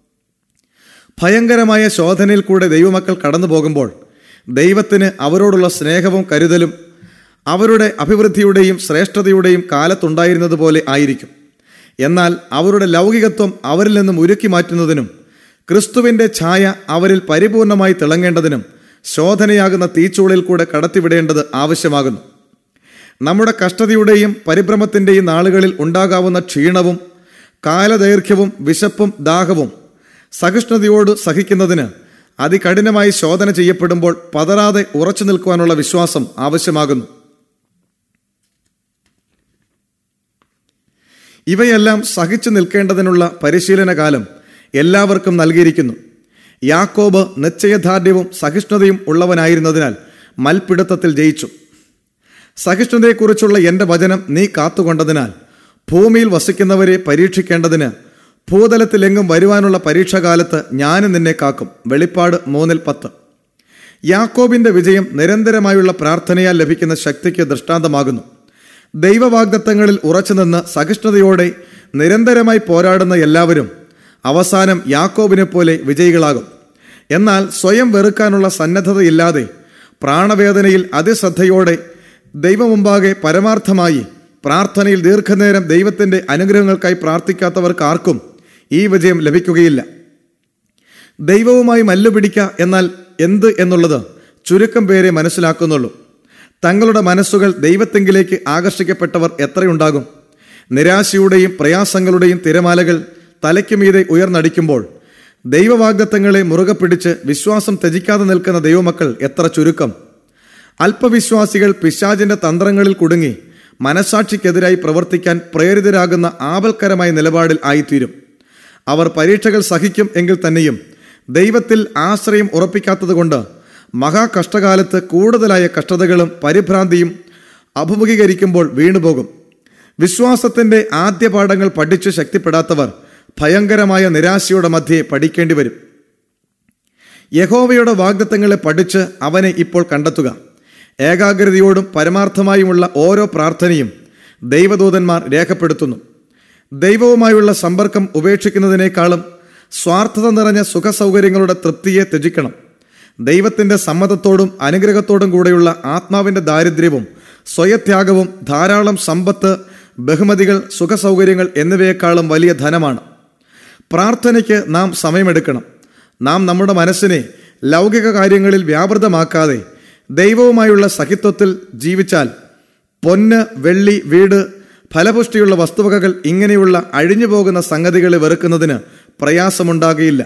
S1: ഭയങ്കരമായ ശോധനയിൽ കൂടെ ദൈവമക്കൾ കടന്നു പോകുമ്പോൾ ദൈവത്തിന് അവരോടുള്ള സ്നേഹവും കരുതലും അവരുടെ അഭിവൃദ്ധിയുടെയും ശ്രേഷ്ഠതയുടെയും കാലത്തുണ്ടായിരുന്നത് പോലെ ആയിരിക്കും എന്നാൽ അവരുടെ ലൗകികത്വം അവരിൽ നിന്നും ഉരുക്കി മാറ്റുന്നതിനും ക്രിസ്തുവിന്റെ ഛായ അവരിൽ പരിപൂർണമായി തിളങ്ങേണ്ടതിനും ശോധനയാകുന്ന തീച്ചൂളിൽ കൂടെ കടത്തിവിടേണ്ടത് ആവശ്യമാകുന്നു നമ്മുടെ കഷ്ടതയുടെയും പരിഭ്രമത്തിൻ്റെയും നാളുകളിൽ ഉണ്ടാകാവുന്ന ക്ഷീണവും കാലദൈർഘ്യവും വിശപ്പും ദാഹവും സഹിഷ്ണുതയോട് സഹിക്കുന്നതിന് അതികഠിനമായി ശോധന ചെയ്യപ്പെടുമ്പോൾ പതറാതെ ഉറച്ചു നിൽക്കുവാനുള്ള വിശ്വാസം ആവശ്യമാകുന്നു ഇവയെല്ലാം സഹിച്ചു നിൽക്കേണ്ടതിനുള്ള പരിശീലന കാലം എല്ലാവർക്കും നൽകിയിരിക്കുന്നു യാക്കോബ് നിശ്ചയദാർഢ്യവും സഹിഷ്ണുതയും ഉള്ളവനായിരുന്നതിനാൽ മൽപിടുത്തത്തിൽ ജയിച്ചു സഹിഷ്ണുതയെക്കുറിച്ചുള്ള എൻ്റെ വചനം നീ കാത്തുകൊണ്ടതിനാൽ ഭൂമിയിൽ വസിക്കുന്നവരെ പരീക്ഷിക്കേണ്ടതിന് ഭൂതലത്തിലെങ്ങും വരുവാനുള്ള പരീക്ഷാകാലത്ത് ഞാനും നിന്നെ കാക്കും വെളിപ്പാട് മൂന്നിൽ പത്ത് യാക്കോബിന്റെ വിജയം നിരന്തരമായുള്ള പ്രാർത്ഥനയാൽ ലഭിക്കുന്ന ശക്തിക്ക് ദൃഷ്ടാന്തമാകുന്നു ദൈവവാഗ്ദത്തങ്ങളിൽ ഉറച്ചുനിന്ന് സഹിഷ്ണുതയോടെ നിരന്തരമായി പോരാടുന്ന എല്ലാവരും അവസാനം യാക്കോബിനെ പോലെ വിജയികളാകും എന്നാൽ സ്വയം വെറുക്കാനുള്ള സന്നദ്ധതയില്ലാതെ പ്രാണവേദനയിൽ അതിശ്രദ്ധയോടെ ദൈവമുമ്പാകെ പരമാർത്ഥമായി പ്രാർത്ഥനയിൽ ദീർഘനേരം ദൈവത്തിന്റെ അനുഗ്രഹങ്ങൾക്കായി പ്രാർത്ഥിക്കാത്തവർക്ക് ആർക്കും ഈ വിജയം ലഭിക്കുകയില്ല ദൈവവുമായി മല്ലുപിടിക്ക എന്നാൽ എന്ത് എന്നുള്ളത് ചുരുക്കം പേരെ മനസ്സിലാക്കുന്നുള്ളൂ തങ്ങളുടെ മനസ്സുകൾ ദൈവത്തെങ്കിലേക്ക് ആകർഷിക്കപ്പെട്ടവർ എത്രയുണ്ടാകും നിരാശയുടെയും പ്രയാസങ്ങളുടെയും തിരമാലകൾ തലയ്ക്ക് മീതെ ഉയർന്നടിക്കുമ്പോൾ ദൈവവാഗ്ദത്തങ്ങളെ മുറുകെ പിടിച്ച് വിശ്വാസം ത്യജിക്കാതെ നിൽക്കുന്ന ദൈവമക്കൾ എത്ര ചുരുക്കം അല്പവിശ്വാസികൾ പിശാചിന്റെ തന്ത്രങ്ങളിൽ കുടുങ്ങി മനസാക്ഷിക്കെതിരായി പ്രവർത്തിക്കാൻ പ്രേരിതരാകുന്ന ആപൽക്കരമായ നിലപാടിൽ ആയിത്തീരും അവർ പരീക്ഷകൾ സഹിക്കും എങ്കിൽ തന്നെയും ദൈവത്തിൽ ആശ്രയം ഉറപ്പിക്കാത്തതുകൊണ്ട് മഹാകഷ്ടകാലത്ത് കൂടുതലായ കഷ്ടതകളും പരിഭ്രാന്തിയും അഭിമുഖീകരിക്കുമ്പോൾ വീണുപോകും വിശ്വാസത്തിന്റെ ആദ്യ പാഠങ്ങൾ പഠിച്ചു ശക്തിപ്പെടാത്തവർ ഭയങ്കരമായ നിരാശയുടെ മധ്യേ പഠിക്കേണ്ടി വരും യഹോവയുടെ വാഗ്ദത്തങ്ങളെ പഠിച്ച് അവനെ ഇപ്പോൾ കണ്ടെത്തുക ഏകാഗ്രതയോടും പരമാർത്ഥമായുമുള്ള ഓരോ പ്രാർത്ഥനയും ദൈവദൂതന്മാർ രേഖപ്പെടുത്തുന്നു ദൈവവുമായുള്ള സമ്പർക്കം ഉപേക്ഷിക്കുന്നതിനേക്കാളും സ്വാർത്ഥത നിറഞ്ഞ സുഖസൗകര്യങ്ങളുടെ തൃപ്തിയെ ത്യജിക്കണം ദൈവത്തിന്റെ സമ്മതത്തോടും അനുഗ്രഹത്തോടും കൂടെയുള്ള ആത്മാവിന്റെ ദാരിദ്ര്യവും സ്വയത്യാഗവും ധാരാളം സമ്പത്ത് ബഹുമതികൾ സുഖസൗകര്യങ്ങൾ എന്നിവയെക്കാളും വലിയ ധനമാണ് പ്രാർത്ഥനയ്ക്ക് നാം സമയമെടുക്കണം നാം നമ്മുടെ മനസ്സിനെ ലൗകിക കാര്യങ്ങളിൽ വ്യാപൃതമാക്കാതെ ദൈവവുമായുള്ള സഹിത്വത്തിൽ ജീവിച്ചാൽ പൊന്ന് വെള്ളി വീട് ഫലപുഷ്ടിയുള്ള വസ്തുവകകൾ ഇങ്ങനെയുള്ള അഴിഞ്ഞു പോകുന്ന സംഗതികളെ വെറുക്കുന്നതിന് പ്രയാസമുണ്ടാകുകയില്ല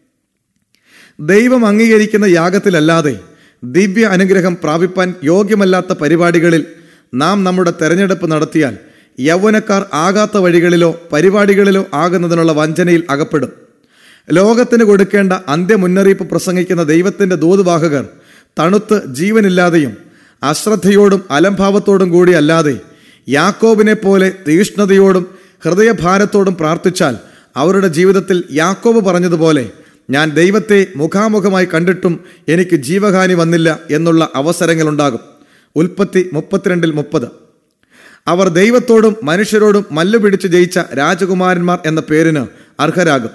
S1: ദൈവം അംഗീകരിക്കുന്ന യാഗത്തിലല്ലാതെ ദിവ്യ അനുഗ്രഹം പ്രാപിപ്പാൻ യോഗ്യമല്ലാത്ത പരിപാടികളിൽ നാം നമ്മുടെ തെരഞ്ഞെടുപ്പ് നടത്തിയാൽ യൗവനക്കാർ ആകാത്ത വഴികളിലോ പരിപാടികളിലോ ആകുന്നതിനുള്ള വഞ്ചനയിൽ അകപ്പെടും ലോകത്തിന് കൊടുക്കേണ്ട അന്ത്യമുന്നറിയിപ്പ് പ്രസംഗിക്കുന്ന ദൈവത്തിന്റെ ദൂതുവാഹകർ തണുത്ത് ജീവനില്ലാതെയും അശ്രദ്ധയോടും അലംഭാവത്തോടും കൂടി അല്ലാതെ യാക്കോബിനെ പോലെ തീഷ്ണതയോടും ഹൃദയഭാരത്തോടും പ്രാർത്ഥിച്ചാൽ അവരുടെ ജീവിതത്തിൽ യാക്കോബ് പറഞ്ഞതുപോലെ ഞാൻ ദൈവത്തെ മുഖാമുഖമായി കണ്ടിട്ടും എനിക്ക് ജീവഹാനി വന്നില്ല എന്നുള്ള അവസരങ്ങളുണ്ടാകും ഉൽപ്പത്തി മുപ്പത്തിരണ്ടിൽ മുപ്പത് അവർ ദൈവത്തോടും മനുഷ്യരോടും മല്ലുപിടിച്ച് ജയിച്ച രാജകുമാരന്മാർ എന്ന പേരിന് അർഹരാകും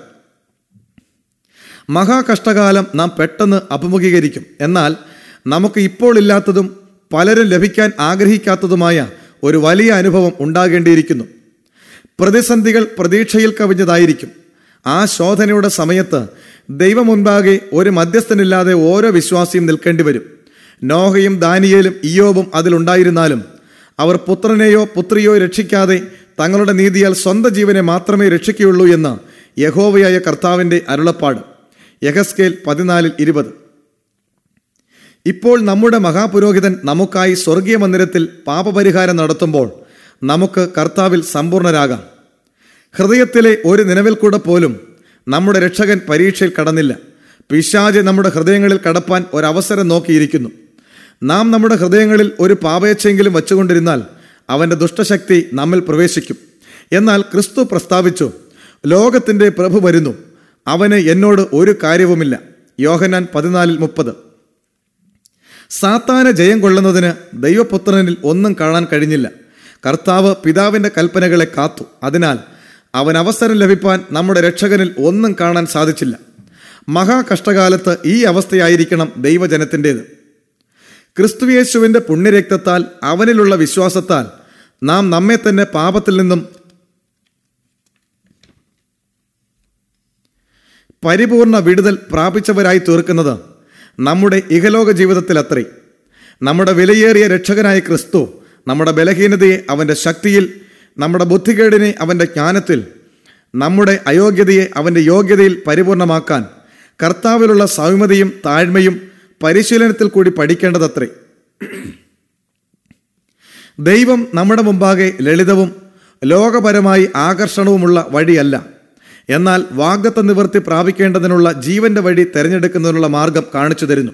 S1: മഹാകഷ്ടകാലം നാം പെട്ടെന്ന് അഭിമുഖീകരിക്കും എന്നാൽ നമുക്ക് ഇപ്പോൾ ഇല്ലാത്തതും പലരും ലഭിക്കാൻ ആഗ്രഹിക്കാത്തതുമായ ഒരു വലിയ അനുഭവം ഉണ്ടാകേണ്ടിയിരിക്കുന്നു പ്രതിസന്ധികൾ പ്രതീക്ഷയിൽ കവിഞ്ഞതായിരിക്കും ആ ശോധനയുടെ സമയത്ത് ദൈവം മുൻപാകെ ഒരു മധ്യസ്ഥനില്ലാതെ ഓരോ വിശ്വാസിയും നിൽക്കേണ്ടി വരും നോഹയും ദാനിയേലും ഇയോബും അതിലുണ്ടായിരുന്നാലും അവർ പുത്രനെയോ പുത്രിയോ രക്ഷിക്കാതെ തങ്ങളുടെ നീതിയാൽ സ്വന്തം ജീവനെ മാത്രമേ രക്ഷിക്കുകയുള്ളൂ എന്ന് യഹോവയായ കർത്താവിന്റെ അരുളപ്പാട് യഹസ്കേൽ പതിനാലിൽ ഇരുപത് ഇപ്പോൾ നമ്മുടെ മഹാപുരോഹിതൻ നമുക്കായി സ്വർഗീയ മന്ദിരത്തിൽ പാപപരിഹാരം നടത്തുമ്പോൾ നമുക്ക് കർത്താവിൽ സമ്പൂർണരാകാം ഹൃദയത്തിലെ ഒരു നിലവിൽ കൂടെ പോലും നമ്മുടെ രക്ഷകൻ പരീക്ഷയിൽ കടന്നില്ല പിശാജ് നമ്മുടെ ഹൃദയങ്ങളിൽ കടപ്പാൻ ഒരവസരം നോക്കിയിരിക്കുന്നു നാം നമ്മുടെ ഹൃദയങ്ങളിൽ ഒരു പാപയച്ചെങ്കിലും വച്ചുകൊണ്ടിരുന്നാൽ അവന്റെ ദുഷ്ടശക്തി നമ്മിൽ പ്രവേശിക്കും എന്നാൽ ക്രിസ്തു പ്രസ്താവിച്ചു ലോകത്തിന്റെ പ്രഭു വരുന്നു അവന് എന്നോട് ഒരു കാര്യവുമില്ല യോഹനാൻ പതിനാലിൽ മുപ്പത് സാത്താന ജയം കൊള്ളുന്നതിന് ദൈവപുത്രനിൽ ഒന്നും കാണാൻ കഴിഞ്ഞില്ല കർത്താവ് പിതാവിന്റെ കൽപ്പനകളെ കാത്തു അതിനാൽ അവൻ അവസരം ലഭിപ്പാൻ നമ്മുടെ രക്ഷകനിൽ ഒന്നും കാണാൻ സാധിച്ചില്ല മഹാകഷ്ടകാലത്ത് ഈ അവസ്ഥയായിരിക്കണം ദൈവജനത്തിൻ്റെത് ക്രിസ്തുയേശുവിന്റെ പുണ്യരക്തത്താൽ അവനിലുള്ള വിശ്വാസത്താൽ നാം നമ്മെ തന്നെ പാപത്തിൽ നിന്നും പരിപൂർണ വിടുതൽ പ്രാപിച്ചവരായി തീർക്കുന്നത് നമ്മുടെ ഇഹലോക ജീവിതത്തിൽ അത്രേ നമ്മുടെ വിലയേറിയ രക്ഷകനായ ക്രിസ്തു നമ്മുടെ ബലഹീനതയെ അവൻ്റെ ശക്തിയിൽ നമ്മുടെ ബുദ്ധികേടിനെ അവൻ്റെ ജ്ഞാനത്തിൽ നമ്മുടെ അയോഗ്യതയെ അവൻ്റെ യോഗ്യതയിൽ പരിപൂർണമാക്കാൻ കർത്താവിലുള്ള സൗമ്യതയും താഴ്മയും പരിശീലനത്തിൽ കൂടി പഠിക്കേണ്ടതത്രേ ദൈവം നമ്മുടെ മുമ്പാകെ ലളിതവും ലോകപരമായി ആകർഷണവുമുള്ള വഴിയല്ല എന്നാൽ വാഗ്ദത്ത നിവൃത്തി പ്രാപിക്കേണ്ടതിനുള്ള ജീവന്റെ വഴി തിരഞ്ഞെടുക്കുന്നതിനുള്ള മാർഗം കാണിച്ചു തരുന്നു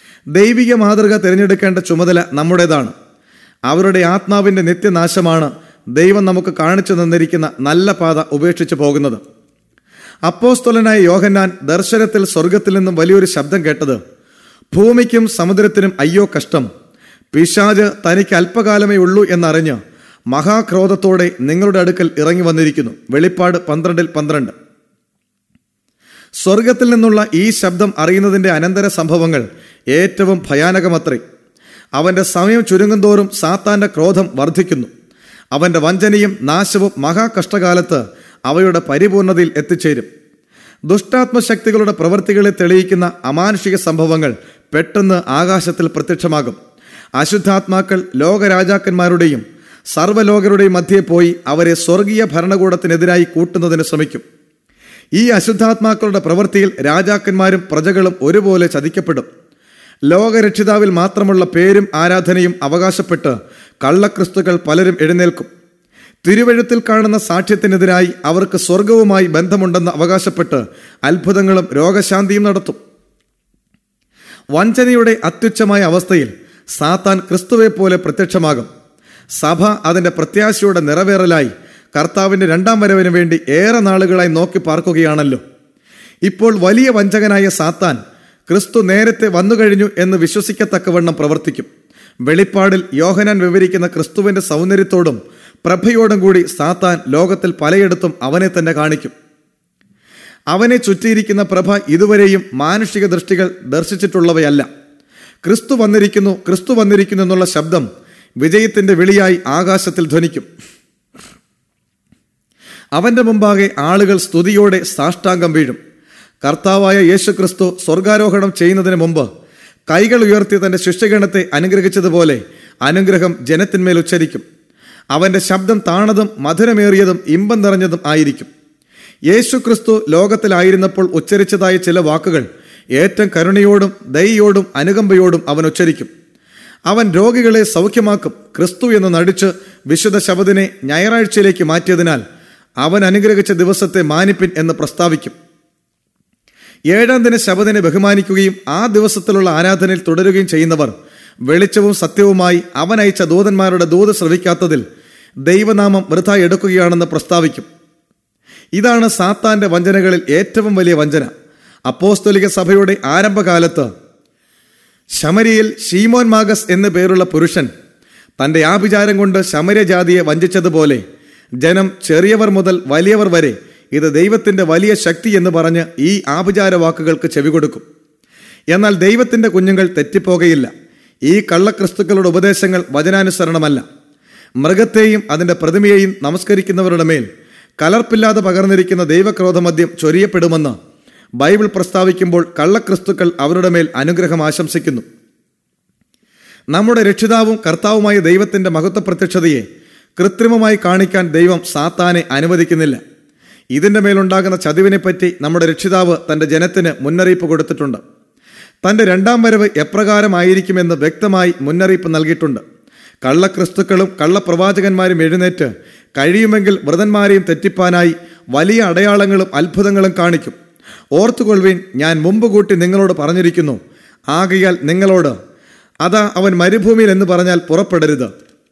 S1: ദൈവിക മാതൃക തിരഞ്ഞെടുക്കേണ്ട ചുമതല നമ്മുടേതാണ് അവരുടെ ആത്മാവിന്റെ നിത്യനാശമാണ് ദൈവം നമുക്ക് കാണിച്ചു തന്നിരിക്കുന്ന നല്ല പാത ഉപേക്ഷിച്ചു പോകുന്നത് അപ്പോസ്തലനായ യോഹന്നാൻ ദർശനത്തിൽ സ്വർഗത്തിൽ നിന്നും വലിയൊരു ശബ്ദം കേട്ടത് ഭൂമിക്കും സമുദ്രത്തിനും അയ്യോ കഷ്ടം പിശാജ് തനിക്ക് അല്പകാലമേ ഉള്ളൂ എന്നറിഞ്ഞ് മഹാക്രോധത്തോടെ നിങ്ങളുടെ അടുക്കൽ ഇറങ്ങി വന്നിരിക്കുന്നു വെളിപ്പാട് പന്ത്രണ്ടിൽ പന്ത്രണ്ട് സ്വർഗത്തിൽ നിന്നുള്ള ഈ ശബ്ദം അറിയുന്നതിന്റെ അനന്തര സംഭവങ്ങൾ ഏറ്റവും ഭയാനകമത്രേ അവന്റെ സമയം ചുരുങ്ങുന്തോറും സാത്താന്റെ ക്രോധം വർദ്ധിക്കുന്നു അവന്റെ വഞ്ചനയും നാശവും മഹാകഷ്ടകാലത്ത് അവയുടെ പരിപൂർണതയിൽ എത്തിച്ചേരും ദുഷ്ടാത്മശക്തികളുടെ പ്രവൃത്തികളെ തെളിയിക്കുന്ന അമാനുഷിക സംഭവങ്ങൾ പെട്ടെന്ന് ആകാശത്തിൽ പ്രത്യക്ഷമാകും അശുദ്ധാത്മാക്കൾ ലോകരാജാക്കന്മാരുടെയും സർവ്വലോകരുടെയും മധ്യേ പോയി അവരെ സ്വർഗീയ ഭരണകൂടത്തിനെതിരായി കൂട്ടുന്നതിന് ശ്രമിക്കും ഈ അശുദ്ധാത്മാക്കളുടെ പ്രവൃത്തിയിൽ രാജാക്കന്മാരും പ്രജകളും ഒരുപോലെ ചതിക്കപ്പെടും ലോകരക്ഷിതാവിൽ മാത്രമുള്ള പേരും ആരാധനയും അവകാശപ്പെട്ട് കള്ളക്രിസ്തുക്കൾ പലരും എഴുന്നേൽക്കും തിരുവഴുത്തിൽ കാണുന്ന സാക്ഷ്യത്തിനെതിരായി അവർക്ക് സ്വർഗവുമായി ബന്ധമുണ്ടെന്ന് അവകാശപ്പെട്ട് അത്ഭുതങ്ങളും രോഗശാന്തിയും നടത്തും വഞ്ചനയുടെ അത്യുച്ഛമായ അവസ്ഥയിൽ സാത്താൻ ക്രിസ്തുവെ പോലെ പ്രത്യക്ഷമാകും സഭ അതിന്റെ പ്രത്യാശയുടെ നിറവേറലായി കർത്താവിന്റെ രണ്ടാം വരവിന് വേണ്ടി ഏറെ നാളുകളായി നോക്കി പാർക്കുകയാണല്ലോ ഇപ്പോൾ വലിയ വഞ്ചകനായ സാത്താൻ ക്രിസ്തു നേരത്തെ വന്നു കഴിഞ്ഞു എന്ന് വിശ്വസിക്കത്തക്കവണ്ണം പ്രവർത്തിക്കും വെളിപ്പാടിൽ യോഹനാൻ വിവരിക്കുന്ന ക്രിസ്തുവിന്റെ സൗന്ദര്യത്തോടും പ്രഭയോടും കൂടി സാത്താൻ ലോകത്തിൽ പലയിടത്തും അവനെ തന്നെ കാണിക്കും അവനെ ചുറ്റിയിരിക്കുന്ന പ്രഭ ഇതുവരെയും മാനുഷിക ദൃഷ്ടികൾ ദർശിച്ചിട്ടുള്ളവയല്ല ക്രിസ്തു വന്നിരിക്കുന്നു ക്രിസ്തു വന്നിരിക്കുന്നു എന്നുള്ള ശബ്ദം വിജയത്തിന്റെ വിളിയായി ആകാശത്തിൽ ധ്വനിക്കും അവന്റെ മുമ്പാകെ ആളുകൾ സ്തുതിയോടെ സാഷ്ടാംഗം വീഴും കർത്താവായ യേശു ക്രിസ്തു സ്വർഗാരോഹണം ചെയ്യുന്നതിന് മുമ്പ് കൈകൾ ഉയർത്തി തന്റെ ശിഷ്യഗണത്തെ അനുഗ്രഹിച്ചതുപോലെ അനുഗ്രഹം ജനത്തിന്മേൽ ഉച്ചരിക്കും അവന്റെ ശബ്ദം താണതും മധുരമേറിയതും ഇമ്പം നിറഞ്ഞതും ആയിരിക്കും യേശു ക്രിസ്തു ലോകത്തിലായിരുന്നപ്പോൾ ഉച്ചരിച്ചതായ ചില വാക്കുകൾ ഏറ്റവും കരുണയോടും ദയയോടും അനുകമ്പയോടും അവൻ ഉച്ചരിക്കും അവൻ രോഗികളെ സൗഖ്യമാക്കും ക്രിസ്തു എന്ന് നടിച്ച് വിശുദ്ധ ശബദിനെ ഞായറാഴ്ചയിലേക്ക് മാറ്റിയതിനാൽ അവൻ അനുഗ്രഹിച്ച ദിവസത്തെ മാനിപ്പിൻ എന്ന് പ്രസ്താവിക്കും ഏഴാം ദിന ശബദിനെ ബഹുമാനിക്കുകയും ആ ദിവസത്തിലുള്ള ആരാധനയിൽ തുടരുകയും ചെയ്യുന്നവർ വെളിച്ചവും സത്യവുമായി അവൻ അയച്ച ദൂതന്മാരുടെ ദൂത് ശ്രവിക്കാത്തതിൽ ദൈവനാമം വൃഥ എടുക്കുകയാണെന്ന് പ്രസ്താവിക്കും ഇതാണ് സാത്താന്റെ വഞ്ചനകളിൽ ഏറ്റവും വലിയ വഞ്ചന അപ്പോസ്തോലിക സഭയുടെ ആരംഭകാലത്ത് ശമരിയിൽ ഷീമോൻ മാഗസ് എന്നു പേരുള്ള പുരുഷൻ തന്റെ ആഭിചാരം കൊണ്ട് ശമര്യ ജാതിയെ വഞ്ചിച്ചതുപോലെ ജനം ചെറിയവർ മുതൽ വലിയവർ വരെ ഇത് ദൈവത്തിന്റെ വലിയ ശക്തി എന്ന് പറഞ്ഞ് ഈ ആഭിചാര വാക്കുകൾക്ക് ചെവികൊടുക്കും എന്നാൽ ദൈവത്തിന്റെ കുഞ്ഞുങ്ങൾ തെറ്റിപ്പോകയില്ല ഈ കള്ളക്രിസ്തുക്കളുടെ ഉപദേശങ്ങൾ വചനാനുസരണമല്ല മൃഗത്തെയും അതിന്റെ പ്രതിമയെയും നമസ്കരിക്കുന്നവരുടെ മേൽ കലർപ്പില്ലാതെ പകർന്നിരിക്കുന്ന ദൈവക്രോധമദ്യം ചൊരിയപ്പെടുമെന്ന് ബൈബിൾ പ്രസ്താവിക്കുമ്പോൾ കള്ളക്രിസ്തുക്കൾ അവരുടെ മേൽ അനുഗ്രഹം ആശംസിക്കുന്നു നമ്മുടെ രക്ഷിതാവും കർത്താവുമായ ദൈവത്തിന്റെ മഹത്വ പ്രത്യക്ഷതയെ കൃത്രിമമായി കാണിക്കാൻ ദൈവം സാത്താനെ അനുവദിക്കുന്നില്ല ഇതിന്റെ മേലുണ്ടാകുന്ന ചതിവിനെപ്പറ്റി നമ്മുടെ രക്ഷിതാവ് തന്റെ ജനത്തിന് മുന്നറിയിപ്പ് കൊടുത്തിട്ടുണ്ട് തന്റെ രണ്ടാം വരവ് എപ്രകാരമായിരിക്കുമെന്ന് വ്യക്തമായി മുന്നറിയിപ്പ് നൽകിയിട്ടുണ്ട് കള്ളക്രിസ്തുക്കളും കള്ളപ്രവാചകന്മാരും എഴുന്നേറ്റ് കഴിയുമെങ്കിൽ വ്രതന്മാരെയും തെറ്റിപ്പാനായി വലിയ അടയാളങ്ങളും അത്ഭുതങ്ങളും കാണിക്കും ഓർത്തുകൊള്ളുവിൻ ഞാൻ മുമ്പ് കൂട്ടി നിങ്ങളോട് പറഞ്ഞിരിക്കുന്നു ആകയാൽ നിങ്ങളോട് അതാ അവൻ മരുഭൂമിയിൽ എന്ന് പറഞ്ഞാൽ പുറപ്പെടരുത്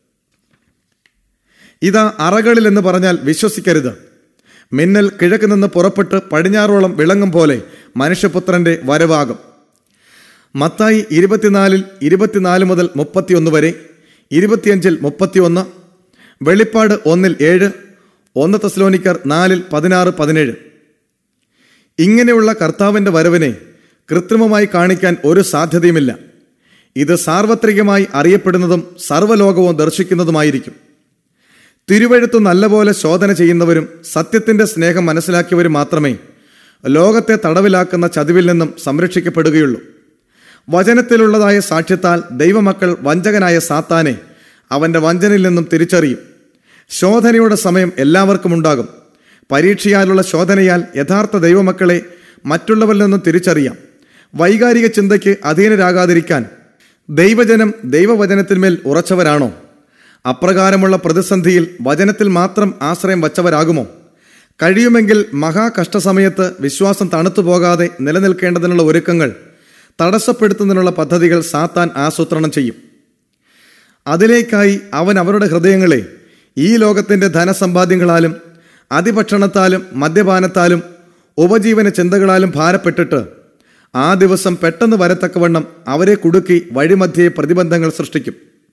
S1: ഇതാ അറകളിൽ എന്ന് പറഞ്ഞാൽ വിശ്വസിക്കരുത് മിന്നൽ കിഴക്ക് നിന്ന് പുറപ്പെട്ട് പടിഞ്ഞാറോളം വിളങ്ങും പോലെ മനുഷ്യപുത്രന്റെ വരവാകും മത്തായി ഇരുപത്തിനാലിൽ ഇരുപത്തിനാല് മുതൽ മുപ്പത്തിയൊന്ന് വരെ ഇരുപത്തിയഞ്ചിൽ മുപ്പത്തിയൊന്ന് വെളിപ്പാട് ഒന്നിൽ ഏഴ് ഒന്ന് തെസ്ലോനിക്കർ നാലിൽ പതിനാറ് പതിനേഴ് ഇങ്ങനെയുള്ള കർത്താവിന്റെ വരവിനെ കൃത്രിമമായി കാണിക്കാൻ ഒരു സാധ്യതയുമില്ല ഇത് സാർവത്രികമായി അറിയപ്പെടുന്നതും സർവ്വലോകവും ദർശിക്കുന്നതുമായിരിക്കും തിരുവഴുത്ത് നല്ലപോലെ ശോധന ചെയ്യുന്നവരും സത്യത്തിന്റെ സ്നേഹം മനസ്സിലാക്കിയവരും മാത്രമേ ലോകത്തെ തടവിലാക്കുന്ന ചതിവിൽ നിന്നും സംരക്ഷിക്കപ്പെടുകയുള്ളൂ വചനത്തിലുള്ളതായ സാക്ഷ്യത്താൽ ദൈവമക്കൾ വഞ്ചകനായ സാത്താനെ അവന്റെ വഞ്ചനയിൽ നിന്നും തിരിച്ചറിയും ശോധനയുടെ സമയം എല്ലാവർക്കും ഉണ്ടാകും പരീക്ഷയാലുള്ള ശോധനയാൽ യഥാർത്ഥ ദൈവമക്കളെ മറ്റുള്ളവരിൽ നിന്നും തിരിച്ചറിയാം വൈകാരിക ചിന്തയ്ക്ക് അധീനരാകാതിരിക്കാൻ ദൈവജനം ദൈവവചനത്തിന്മേൽ ഉറച്ചവരാണോ അപ്രകാരമുള്ള പ്രതിസന്ധിയിൽ വചനത്തിൽ മാത്രം ആശ്രയം വച്ചവരാകുമോ കഴിയുമെങ്കിൽ മഹാകഷ്ടസമയത്ത് വിശ്വാസം തണുത്തു പോകാതെ നിലനിൽക്കേണ്ടതിനുള്ള ഒരുക്കങ്ങൾ തടസ്സപ്പെടുത്തുന്നതിനുള്ള പദ്ധതികൾ സാത്താൻ ആസൂത്രണം ചെയ്യും അതിലേക്കായി അവൻ അവരുടെ ഹൃദയങ്ങളെ ഈ ലോകത്തിന്റെ ധനസമ്പാദ്യങ്ങളാലും അതിഭക്ഷണത്താലും മദ്യപാനത്താലും ഉപജീവന ചിന്തകളാലും ഭാരപ്പെട്ടിട്ട് ആ ദിവസം പെട്ടെന്ന് വരത്തക്കവണ്ണം അവരെ കുടുക്കി വഴിമധ്യേ പ്രതിബന്ധങ്ങൾ സൃഷ്ടിക്കും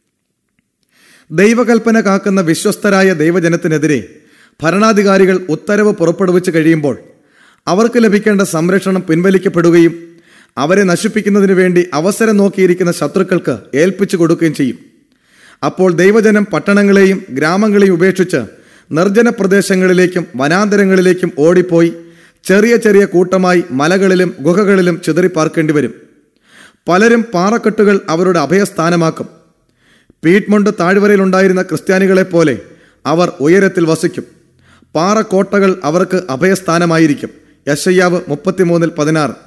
S1: ദൈവകൽപ്പന കാക്കുന്ന വിശ്വസ്തരായ ദൈവജനത്തിനെതിരെ ഭരണാധികാരികൾ ഉത്തരവ് പുറപ്പെടുവിച്ച് കഴിയുമ്പോൾ അവർക്ക് ലഭിക്കേണ്ട സംരക്ഷണം പിൻവലിക്കപ്പെടുകയും അവരെ നശിപ്പിക്കുന്നതിന് വേണ്ടി അവസരം നോക്കിയിരിക്കുന്ന ശത്രുക്കൾക്ക് ഏൽപ്പിച്ചു കൊടുക്കുകയും ചെയ്യും അപ്പോൾ ദൈവജനം പട്ടണങ്ങളെയും ഗ്രാമങ്ങളെയും ഉപേക്ഷിച്ച് നിർജ്ജന പ്രദേശങ്ങളിലേക്കും വനാന്തരങ്ങളിലേക്കും ഓടിപ്പോയി ചെറിയ ചെറിയ കൂട്ടമായി മലകളിലും ഗുഹകളിലും ചിതറിപ്പാർക്കേണ്ടി വരും പലരും പാറക്കെട്ടുകൾ അവരുടെ അഭയസ്ഥാനമാക്കും പീറ്റ്മൊണ്ട് താഴ്വരയിലുണ്ടായിരുന്ന ക്രിസ്ത്യാനികളെ പോലെ അവർ ഉയരത്തിൽ വസിക്കും പാറക്കോട്ടകൾ അവർക്ക് അഭയസ്ഥാനമായിരിക്കും യശയ്യാവ് മുപ്പത്തിമൂന്നിൽ പതിനാറ്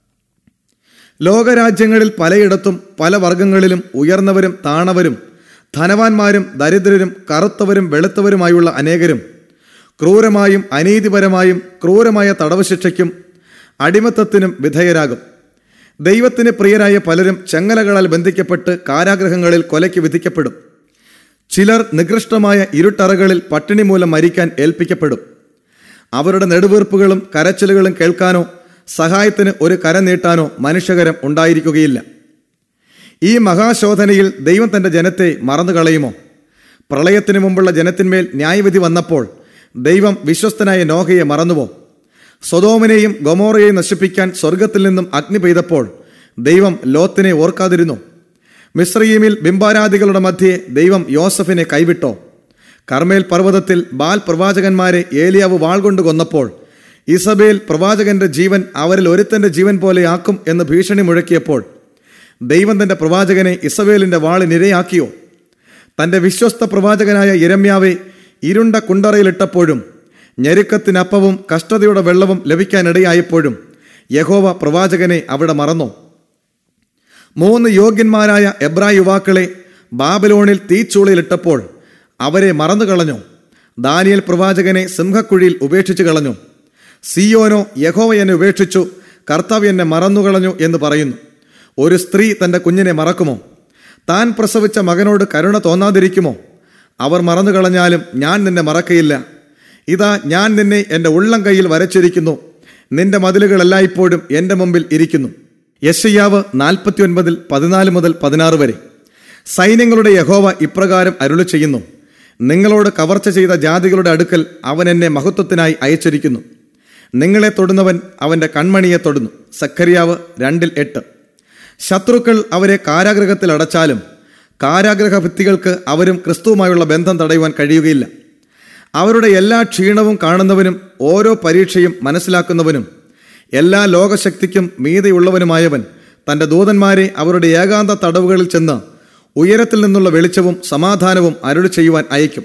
S1: ലോകരാജ്യങ്ങളിൽ പലയിടത്തും പല വർഗങ്ങളിലും ഉയർന്നവരും താണവരും ധനവാന്മാരും ദരിദ്രരും കറുത്തവരും വെളുത്തവരുമായുള്ള അനേകരും ക്രൂരമായും അനീതിപരമായും ക്രൂരമായ തടവ് ശിക്ഷയ്ക്കും അടിമത്തത്തിനും വിധേയരാകും ദൈവത്തിന് പ്രിയരായ പലരും ചങ്ങലകളാൽ ബന്ധിക്കപ്പെട്ട് കാരാഗ്രഹങ്ങളിൽ കൊലയ്ക്ക് വിധിക്കപ്പെടും ചിലർ നികൃഷ്ടമായ ഇരുട്ടറകളിൽ പട്ടിണി മൂലം മരിക്കാൻ ഏൽപ്പിക്കപ്പെടും അവരുടെ നെടുവീർപ്പുകളും കരച്ചിലുകളും കേൾക്കാനോ സഹായത്തിന് ഒരു കര നീട്ടാനോ മനുഷ്യകരം ഉണ്ടായിരിക്കുകയില്ല ഈ മഹാശോധനയിൽ ദൈവം തന്റെ ജനത്തെ മറന്നു കളയുമോ പ്രളയത്തിനു മുമ്പുള്ള ജനത്തിന്മേൽ ന്യായവിധി വന്നപ്പോൾ ദൈവം വിശ്വസ്തനായ നോഹയെ മറന്നുവോ സ്വതോമിനെയും ഗൊമോറയെയും നശിപ്പിക്കാൻ സ്വർഗത്തിൽ നിന്നും അഗ്നി പെയ്തപ്പോൾ ദൈവം ലോത്തിനെ ഓർക്കാതിരുന്നു മിശ്രീമിൽ ബിംബാരാധികളുടെ മധ്യേ ദൈവം യോസഫിനെ കൈവിട്ടോ കർമ്മേൽ പർവ്വതത്തിൽ ബാൽ പ്രവാചകന്മാരെ ഏലിയാവ് വാൾ കൊണ്ട് കൊന്നപ്പോൾ ഇസബേൽ പ്രവാചകന്റെ ജീവൻ അവരിൽ ഒരുത്തന്റെ ജീവൻ പോലെ ആക്കും എന്ന് ഭീഷണി മുഴക്കിയപ്പോൾ ദൈവം തന്റെ പ്രവാചകനെ ഇസബേലിന്റെ വാളിനിരയാക്കിയോ തന്റെ വിശ്വസ്ത പ്രവാചകനായ ഇരമ്യാവെ ഇരുണ്ട കുണ്ടറയിലിട്ടപ്പോഴും ഞെരുക്കത്തിനപ്പവും കഷ്ടതയുടെ വെള്ളവും ലഭിക്കാനിടയായപ്പോഴും യഹോവ പ്രവാചകനെ അവിടെ മറന്നോ മൂന്ന് യോഗ്യന്മാരായ എബ്രാ യുവാക്കളെ ബാബലോണിൽ തീച്ചൂളയിലിട്ടപ്പോൾ അവരെ മറന്നു കളഞ്ഞു ദാനിയൽ പ്രവാചകനെ സിംഹക്കുഴിയിൽ ഉപേക്ഷിച്ചു കളഞ്ഞു സിയോനോ യഹോവ എന്നെ ഉപേക്ഷിച്ചു കർത്താവ് എന്നെ മറന്നുകളഞ്ഞു എന്ന് പറയുന്നു ഒരു സ്ത്രീ തന്റെ കുഞ്ഞിനെ മറക്കുമോ താൻ പ്രസവിച്ച മകനോട് കരുണ തോന്നാതിരിക്കുമോ അവർ മറന്നു കളഞ്ഞാലും ഞാൻ നിന്നെ മറക്കയില്ല ഇതാ ഞാൻ നിന്നെ എൻ്റെ ഉള്ളം കൈയിൽ വരച്ചിരിക്കുന്നു നിന്റെ മതിലുകൾ എല്ലായ്പ്പോഴും എൻ്റെ മുമ്പിൽ ഇരിക്കുന്നു യശയ്യാവ് നാൽപ്പത്തി ഒൻപതിൽ പതിനാല് മുതൽ പതിനാറ് വരെ സൈന്യങ്ങളുടെ യഹോവ ഇപ്രകാരം അരുളി ചെയ്യുന്നു നിങ്ങളോട് കവർച്ച ചെയ്ത ജാതികളുടെ അടുക്കൽ അവൻ എന്നെ മഹത്വത്തിനായി അയച്ചിരിക്കുന്നു നിങ്ങളെ തൊടുന്നവൻ അവന്റെ കൺമണിയെ തൊടുന്നു സഖരിയാവ് രണ്ടിൽ എട്ട് ശത്രുക്കൾ അവരെ കാരാഗ്രഹത്തിൽ അടച്ചാലും കാരാഗ്രഹ ഭിത്തികൾക്ക് അവരും ക്രിസ്തുവുമായുള്ള ബന്ധം തടയുവാൻ കഴിയുകയില്ല അവരുടെ എല്ലാ ക്ഷീണവും കാണുന്നവനും ഓരോ പരീക്ഷയും മനസ്സിലാക്കുന്നവനും എല്ലാ ലോകശക്തിക്കും മീതെയുള്ളവനുമായവൻ തന്റെ ദൂതന്മാരെ അവരുടെ ഏകാന്ത തടവുകളിൽ ചെന്ന് ഉയരത്തിൽ നിന്നുള്ള വെളിച്ചവും സമാധാനവും അരുളി ചെയ്യുവാൻ അയക്കും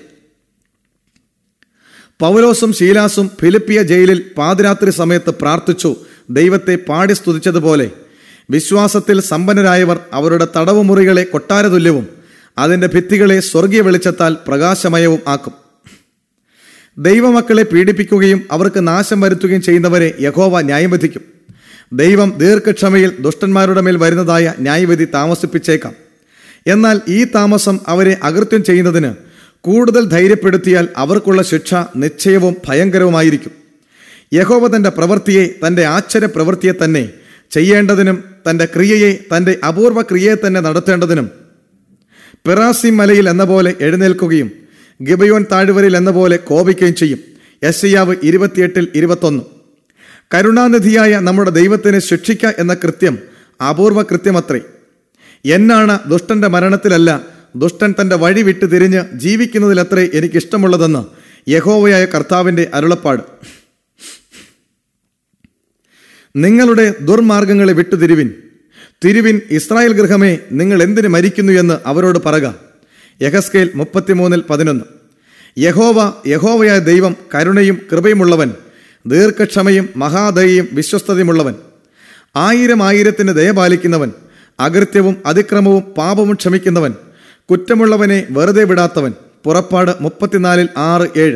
S1: പൗലോസും ശീലാസും ഫിലിപ്പിയ ജയിലിൽ പാതിരാത്രി സമയത്ത് പ്രാർത്ഥിച്ചു ദൈവത്തെ പാടി സ്തുതിച്ചതുപോലെ വിശ്വാസത്തിൽ സമ്പന്നരായവർ അവരുടെ തടവ് മുറികളെ കൊട്ടാരതുല്യവും അതിന്റെ ഭിത്തികളെ സ്വർഗീയ വെളിച്ചത്താൽ പ്രകാശമയവും ആക്കും ദൈവമക്കളെ പീഡിപ്പിക്കുകയും അവർക്ക് നാശം വരുത്തുകയും ചെയ്യുന്നവരെ യഹോവ ന്യായം വിധിക്കും ദൈവം ദീർഘക്ഷമയിൽ ദുഷ്ടന്മാരുടെ മേൽ വരുന്നതായ ന്യായവിധി താമസിപ്പിച്ചേക്കാം എന്നാൽ ഈ താമസം അവരെ അകൃത്യം ചെയ്യുന്നതിന് കൂടുതൽ ധൈര്യപ്പെടുത്തിയാൽ അവർക്കുള്ള ശിക്ഷ നിശ്ചയവും ഭയങ്കരവുമായിരിക്കും യഹോവ തന്റെ പ്രവൃത്തിയെ തന്റെ ആശ്ചര്യ പ്രവൃത്തിയെ തന്നെ ചെയ്യേണ്ടതിനും തന്റെ ക്രിയയെ തന്റെ അപൂർവ ക്രിയയെ തന്നെ നടത്തേണ്ടതിനും പിറാസിം മലയിൽ എന്ന പോലെ എഴുന്നേൽക്കുകയും ഗിബയോൻ താഴ്വരയിൽ എന്ന പോലെ കോപിക്കുകയും ചെയ്യും യശയ്യാവ് ഇരുപത്തിയെട്ടിൽ ഇരുപത്തൊന്ന് കരുണാനിധിയായ നമ്മുടെ ദൈവത്തിന് ശിക്ഷിക്ക എന്ന കൃത്യം അപൂർവ കൃത്യമത്രേ എന്നാണ് ദുഷ്ടന്റെ മരണത്തിലല്ല ദുഷ്ടൻ തന്റെ വഴി വിട്ടു തിരിഞ്ഞ് ജീവിക്കുന്നതിലത്രേ എനിക്കിഷ്ടമുള്ളതെന്ന് യഹോവയായ കർത്താവിന്റെ അരുളപ്പാട് നിങ്ങളുടെ ദുർമാർഗങ്ങളെ വിട്ടുതിരിവിൻ തിരുവിൻ ഇസ്രായേൽ ഗൃഹമേ നിങ്ങൾ എന്തിനു മരിക്കുന്നു എന്ന് അവരോട് പറക യഹസ്കേൽ മുപ്പത്തിമൂന്നിൽ പതിനൊന്ന് യഹോവ യഹോവയായ ദൈവം കരുണയും കൃപയുമുള്ളവൻ ദീർഘക്ഷമയും മഹാദയയും വിശ്വസ്തതയുമുള്ളവൻ ആയിരം ആയിരത്തിന് ദയ പാലിക്കുന്നവൻ അകൃത്യവും അതിക്രമവും പാപവും ക്ഷമിക്കുന്നവൻ കുറ്റമുള്ളവനെ വെറുതെ വിടാത്തവൻ പുറപ്പാട് മുപ്പത്തിനാലിൽ ആറ് ഏഴ്